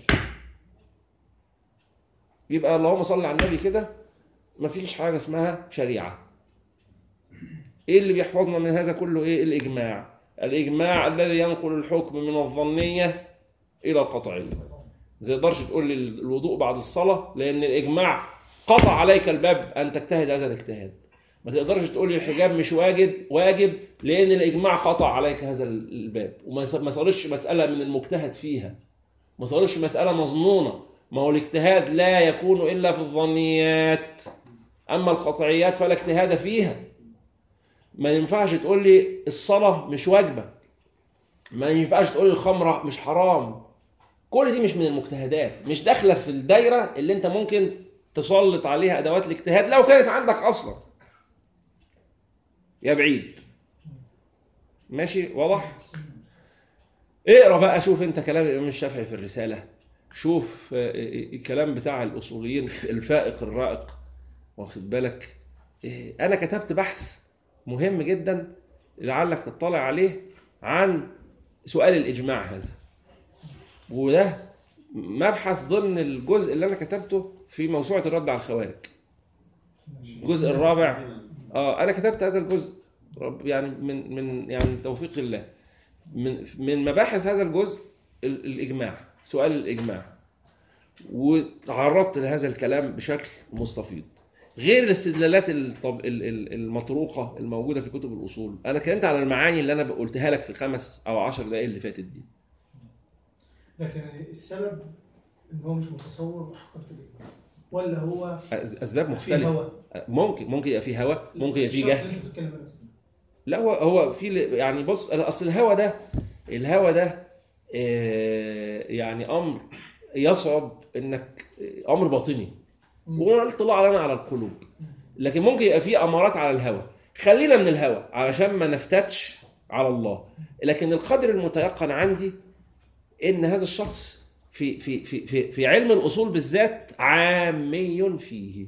يبقى اللهم صل على النبي كده مفيش حاجه اسمها شريعه ايه اللي بيحفظنا من هذا كله ايه الاجماع الاجماع الذي ينقل الحكم من الظنيه الى القطعيه ما تقدرش تقول لي الوضوء بعد الصلاه لان الاجماع قطع عليك الباب ان تجتهد هذا الاجتهاد ما تقدرش تقول لي الحجاب مش واجب واجب لان الاجماع قطع عليك هذا الباب وما ما صارش مساله من المجتهد فيها ما صارش مساله مظنونه ما هو الاجتهاد لا يكون الا في الظنيات اما القطعيات فلا اجتهاد فيها ما ينفعش تقول لي الصلاه مش واجبه ما ينفعش تقول لي الخمره مش حرام كل دي مش من المجتهدات مش داخله في الدايره اللي انت ممكن تسلط عليها ادوات الاجتهاد لو كانت عندك اصلا يا بعيد ماشي واضح اقرا بقى شوف انت كلام الامام الشافعي في الرساله شوف آه، الكلام بتاع الاصوليين الفائق الرائق واخد بالك آه، انا كتبت بحث مهم جدا لعلك تطلع عليه عن سؤال الاجماع هذا وده مبحث ضمن الجزء اللي انا كتبته في موسوعه الرد على الخوارج الجزء الرابع اه انا كتبت هذا الجزء رب يعني من من يعني توفيق الله من من مباحث هذا الجزء ال- الاجماع سؤال الاجماع وتعرضت لهذا الكلام بشكل مستفيض غير الاستدلالات الطب... ال- ال- المطروقه الموجوده في كتب الاصول انا اتكلمت على المعاني اللي انا قلتها لك في الخمس او عشر دقائق اللي فاتت دي لكن السبب ان هو مش متصور بحقيقه الاجماع ولا هو أس- اسباب في مختلفه هوى ممكن ممكن يبقى في هوى ممكن يبقى في الشخص جهل اللي انت بتتكلم عنه لا هو هو في ل- يعني بص أنا اصل الهوى ده الهوى ده آه، يعني امر يصعب انك امر باطني والاطلاع لنا على القلوب لكن ممكن يبقى في امارات على الهوى خلينا من الهوى علشان ما نفتتش على الله لكن القدر المتيقن عندي ان هذا الشخص في في في في, في علم الاصول بالذات عامي فيه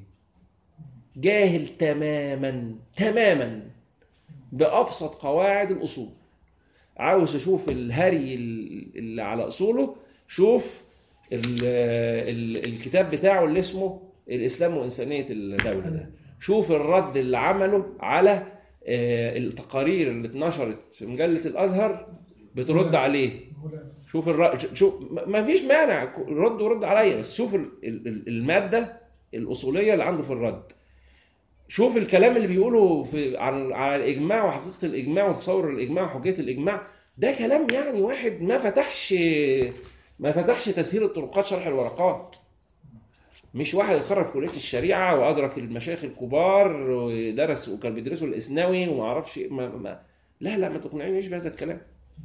جاهل تماما تماما بابسط قواعد الاصول عاوز اشوف الهري اللي على اصوله شوف ال ال الكتاب بتاعه اللي اسمه الاسلام وانسانيه الدوله ده شوف الرد اللي عمله على آه، التقارير اللي اتنشرت في مجله الازهر بترد عليه شوف الر... شوف ما فيش مانع رد ورد عليا بس شوف ال- ال- الماده الاصوليه اللي عنده في الرد شوف الكلام اللي بيقوله في عن على الاجماع وحقيقه الاجماع وتصور الاجماع وحجيه الاجماع ده كلام يعني واحد ما فتحش ما فتحش تسهيل الطرقات شرح الورقات مش واحد اتخرج في كليه الشريعه وادرك المشايخ الكبار ودرس وكان بيدرسوا الاسنوي وما اعرفش إيه، ما ما لا لا ما تقنعنيش بهذا الكلام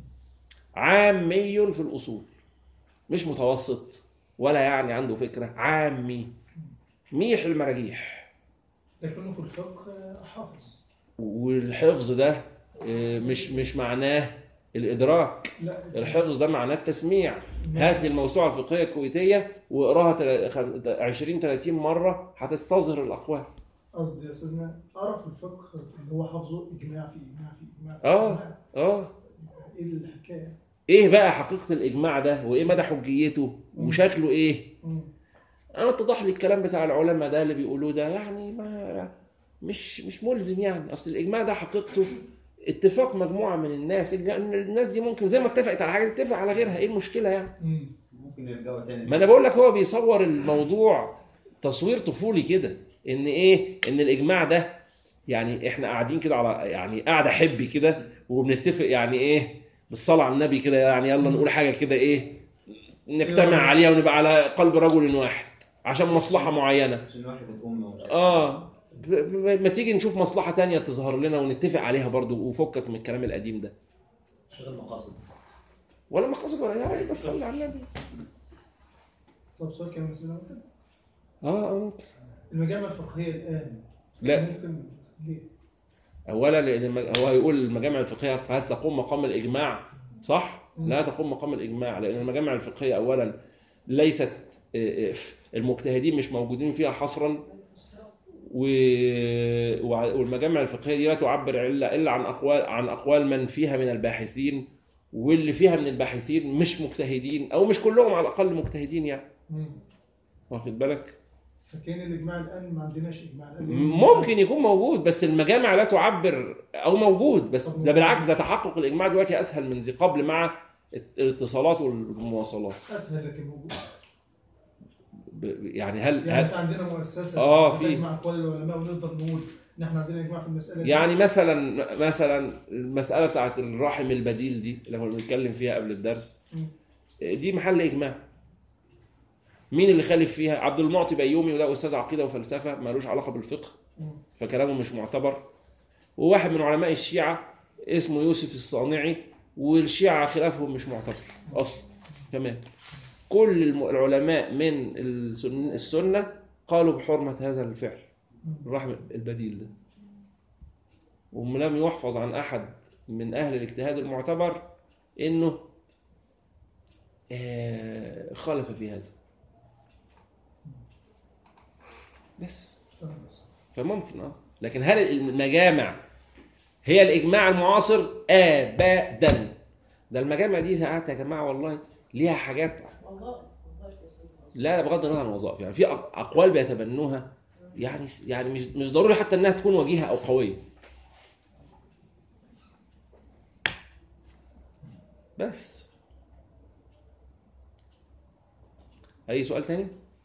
عامي في الاصول مش متوسط ولا يعني عنده فكره عامي ميح المراجيح لكنه في الفقه حافظ والحفظ ده آه، مش مش معناه الادراك لا الحفظ ده معناه التسميع هات لي الموسوعه الفقهيه الكويتيه واقراها تل- خم- 20 30 مره هتستظهر الاقوال قصدي يا استاذنا ارى في الفقه اللي هو حافظه اجماع في اجماع في اجماع في اه إجماع. اه ايه الحكايه؟ ايه بقى حقيقه الاجماع ده وايه مدى حجيته وشكله ايه مم. انا اتضح لي الكلام بتاع العلماء ده اللي بيقولوه ده يعني ما مش مش ملزم يعني اصل الاجماع ده حقيقته اتفاق مجموعه من الناس الج- الناس دي ممكن زي ما اتفقت على حاجه تتفق على غيرها ايه المشكله يعني مم. ممكن يرجعوا تاني ما انا بقول لك هو بيصور الموضوع تصوير طفولي كده ان ايه ان الاجماع ده يعني احنا قاعدين كده على يعني قاعده حبي كده وبنتفق يعني ايه بالصلاه على النبي كده يعني يلا نقول حاجه كده ايه نجتمع عليها ونبقى على قلب رجل واحد عشان مصلحه معينه عشان واحد الأم ومش عارف. اه ب- ب- ما تيجي نشوف مصلحه تانية تظهر لنا ونتفق عليها برضو وفكك من الكلام القديم ده شغل مقاصد بس ولا مقاصد ولا يعني بس صلي على النبي بس. طب سؤال كمان مثلا ممكن اه اه المجامع الفقهيه الان لا ممكن ليه؟ اولا لان الم- هو هيقول المجامع الفقهيه هل تقوم مقام الاجماع صح لا تقوم مقام الاجماع لان المجامع الفقهيه اولا ليست آه، آه، المجتهدين مش موجودين فيها حصرا و- وع- والمجامع الفقهيه دي لا تعبر الا الا عن اقوال عن اقوال من فيها من الباحثين واللي فيها من الباحثين مش مجتهدين او مش كلهم على الاقل مجتهدين يعني مم. واخد بالك فكان الاجماع الان ما عندناش اجماع الآن. ممكن يكون موجود بس المجامع لا تعبر او موجود بس ده بالعكس ده تحقق الاجماع دلوقتي اسهل من ذي قبل مع الاتصالات والمواصلات اسهل لكن موجود ب- يعني هل, يعني هل في عندنا مؤسسه آه، في. تجمع اقوال العلماء ونقدر نقول ان احنا عندنا اجماع في المساله دي يعني مثلا مثلا المساله بتاعت الرحم البديل دي اللي كنا بنتكلم فيها قبل الدرس مم. دي محل اجماع مين اللي خالف فيها عبد المعطي بيومي وده استاذ عقيده وفلسفه ملوش علاقه بالفقه مم. فكلامه مش معتبر وواحد من علماء الشيعة اسمه يوسف الصانعي والشيعة خلافهم مش معتبر أصلا كمان كل الم- العلماء من السن- السنة قالوا بحرمة هذا الفعل الرحم البديل ده ولم يحفظ عن أحد من أهل الاجتهاد المعتبر إنه آه، خالف في هذا بس فممكن اه لكن هل المجامع هي الاجماع المعاصر ابدا ده المجامع دي ساعات يا جماعه والله ليها حاجات والله والله يا أستاذ. لا بغض النظر عن الوظائف يعني في أق- اقوال بيتبنوها يعني يعني مش مش ضروري حتى انها تكون وجيهه او قويه بس اي سؤال تاني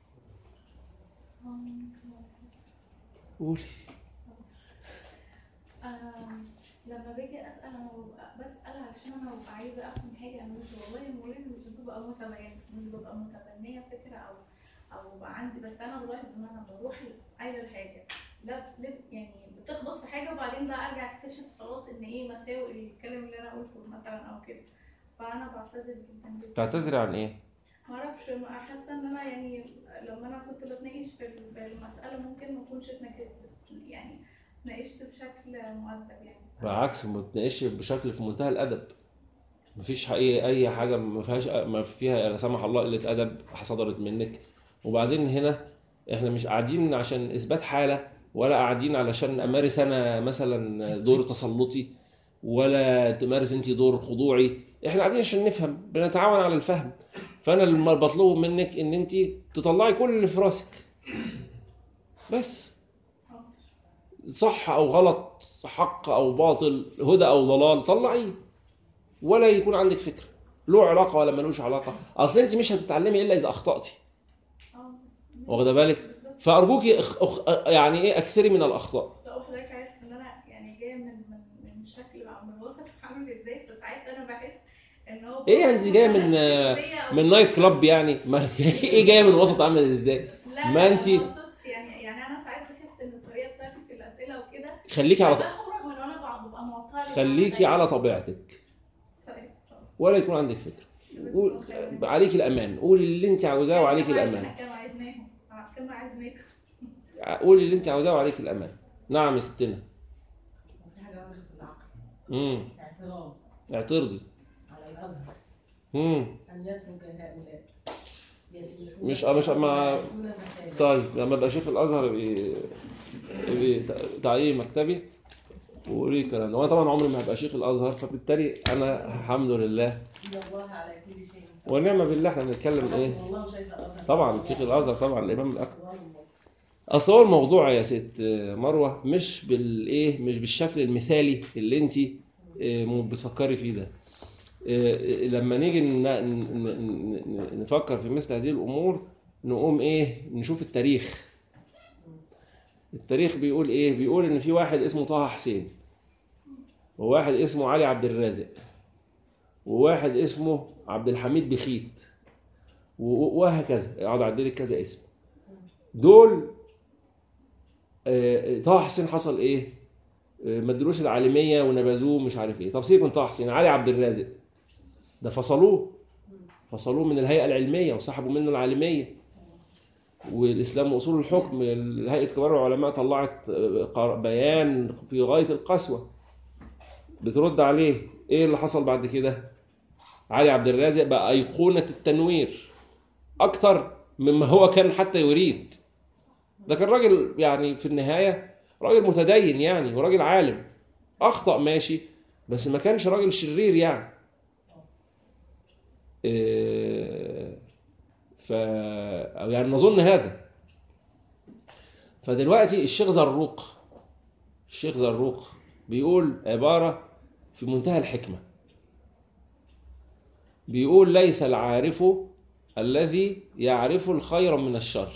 قولي آم، لما باجي اسال انا ببقى بسال علشان انا ببقى عايزه افهم حاجه انا مش والله المولد مش ببقى متبين مش ببقى متبنيه فكره او او ببقى عندي بس انا بلاحظ ان انا بروح عايزه الحاجه لا لا- يعني بتخبط في حاجه وبعدين بقى ارجع اكتشف خلاص ان ايه مساوئ الكلام اللي انا قلته مثلا او كده فانا بعتذر جدا جدا تعتذري عن ايه معرفش ما حاسه ان انا يعني لما انا كنت بتناقش في ال- في المساله ممكن ما اكونش اتناقشت يعني اتناقشت بشكل مؤدب يعني بالعكس ما تناقش بشكل في منتهى الادب مفيش اي اي حاجه ما فيهاش ما فيها لا سمح الله قله ادب صدرت منك وبعدين هنا احنا مش قاعدين عشان اثبات حاله ولا قاعدين علشان امارس انا مثلا دور تسلطي ولا تمارس انت دور خضوعي احنا قاعدين عشان نفهم بنتعاون على الفهم فانا اللي بطلبه منك ان انت تطلعي كل اللي في راسك بس صح او غلط حق او باطل هدى او ضلال طلعيه ولا يكون عندك فكره له علاقه ولا ملوش علاقه اصل انت مش هتتعلمي الا اذا اخطاتي واخده بالك فارجوكي أخ... أخ... يعني ايه اكثري من الاخطاء لو حضرتك عارف ان انا يعني جايه من من من شكل او من وسط عامل ازاي فساعات انا بحس ان هو ايه انت جايه من من نايت كلاب يعني ما ايه جايه من وسط عامل ازاي لا ما انت ما اقصدش يعني يعني انا ساعات بحس ان الطريقه بتاعتي في الاسئله وكده خليكي على بخرج من وانا بقعد ببقى معترضه خليكي على طبيعتك طيب. ولا يكون عندك فكره قول عليك الامان قولي اللي انت عاوزاه وعليك الامان كما عدناهم كما عدناكم قولي اللي انت عاوزاه وعليك الامان نعم يا ستنا في حاجه واحده في العقل امم اعتراض اعترضي على الازهر امم ان يترك هؤلاء يسيحون مش مش ما ويأتون المساجد. طيب لما ابقى شيخ الازهر يبقى يبقى تعيين مكتبي وقولي الكلام ده وانا طبعا عمري ما هبقى شيخ الازهر فبالتالي انا الحمد لله ان الله على كل شيء ونعم بالله احنا بنتكلم ايه والله شايف الازهر طبعا شيخ الازهر طبعا الامام الاكبر اصل هو الموضوع يا ست مروه مش بالايه مش بالشكل المثالي اللي انت بتفكري فيه ده إيه، لما نيجي ن- ن- ن- نفكر في مثل هذه الامور نقوم ايه نشوف التاريخ التاريخ بيقول ايه بيقول ان في واحد اسمه طه حسين وواحد اسمه علي عبد الرازق وواحد اسمه عبد الحميد بخيت و- وهكذا اقعد اعدي لك كذا اسم دول آه، طه حسين حصل ايه آه، مدروس العالميه ونبذوه مش عارف ايه طب سيبك من طه حسين علي عبد الرازق ده فصلوه فصلوه من الهيئه العلميه وسحبوا منه العالميه والاسلام واصول الحكم هيئه كبار العلماء طلعت آه، قر- بيان في غايه القسوه بترد عليه ايه اللي حصل بعد كده علي عبد الرازق بقى ايقونه التنوير اكتر مما هو كان حتى يريد ده كان راجل يعني في النهايه راجل متدين يعني وراجل عالم اخطا ماشي بس ما كانش راجل شرير يعني إيه، ف أو يعني نظن هذا فدلوقتي الشيخ زروق الشيخ زروق بيقول عباره في منتهى الحكمه بيقول ليس العارف الذي يعرف الخير من الشر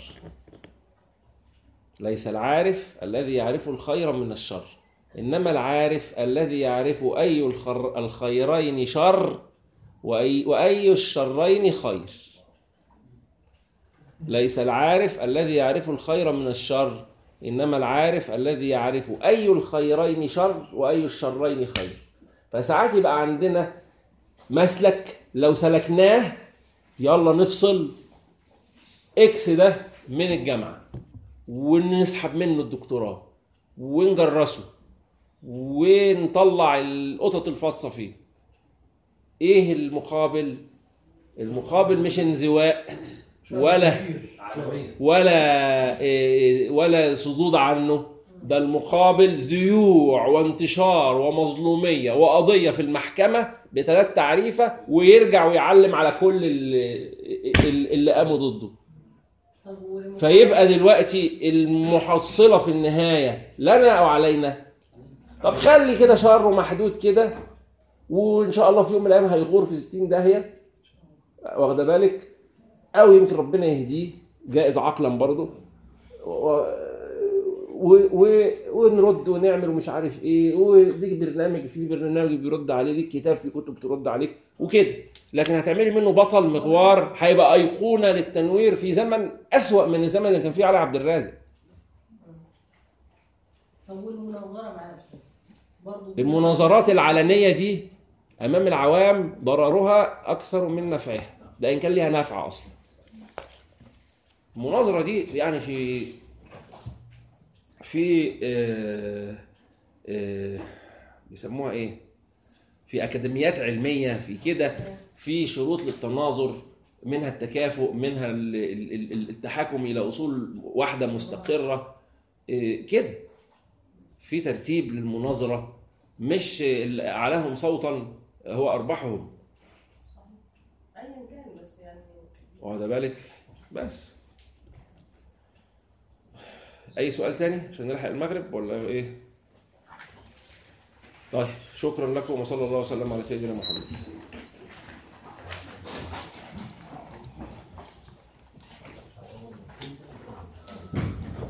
ليس العارف الذي يعرف الخير من الشر إنما العارف الذي يعرف أي الخر الخيرين شر وأي, وأي الشرين خير ليس العارف الذي يعرف الخير من الشر إنما العارف الذي يعرف أي الخيرين شر وأي الشرين خير فساعات يبقى عندنا مسلك لو سلكناه يلا نفصل اكس ده من الجامعه ونسحب منه الدكتوراه ونجرسه ونطلع القطط الفاطسه فيه ايه المقابل المقابل مش انزواء ولا ولا إيه ولا صدود عنه ده المقابل ذيوع وانتشار ومظلوميه وقضيه في المحكمه بثلاث تعريفه ويرجع ويعلم على كل اللي, اللي قاموا ضده فيبقى دلوقتي المحصله في النهايه لنا او علينا طب خلي كده شره محدود كده وان شاء الله في يوم من الايام هيغور في 60 داهيه واخده بالك او يمكن ربنا يهديه جائز عقلا برضه و... و... و... ونرد ونعمل ومش عارف ايه وليك برنامج في برنامج بيرد عليه ليك كتاب في كتب ترد عليك وكده لكن هتعملي منه بطل مغوار هيبقى ايقونه للتنوير في زمن اسوأ من الزمن اللي كان فيه علي عبد الرازق طب والمناظره مع نفسه برضه المناظرات العلنيه دي امام العوام ضررها اكثر من نفعها ده ان كان ليها نفع اصلا المناظره دي يعني في في آه آه بيسموها ايه في اكاديميات علميه في كده في شروط للتناظر منها التكافؤ منها ال- ال- ال- التحكم الى اصول واحده مستقره آه، كده في ترتيب للمناظره مش اللي اعلاهم صوتا هو اربحهم ايا كان بس يعني واخد بالك بس اي سؤال تاني عشان نلحق المغرب ولا ايه طيب شكرا لكم وصلى الله وسلم على سيدنا محمد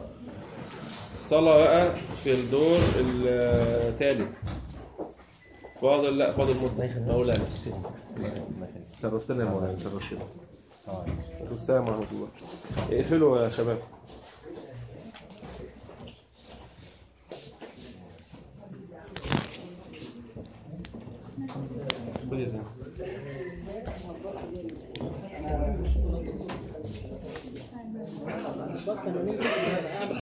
الصلاة بقى في الدور الثالث فاضل لا فاضل مدة مولانا شرفتنا يا مولانا شرفتنا والسلام ورحمة الله اقفلوا يا شباب خد يا زين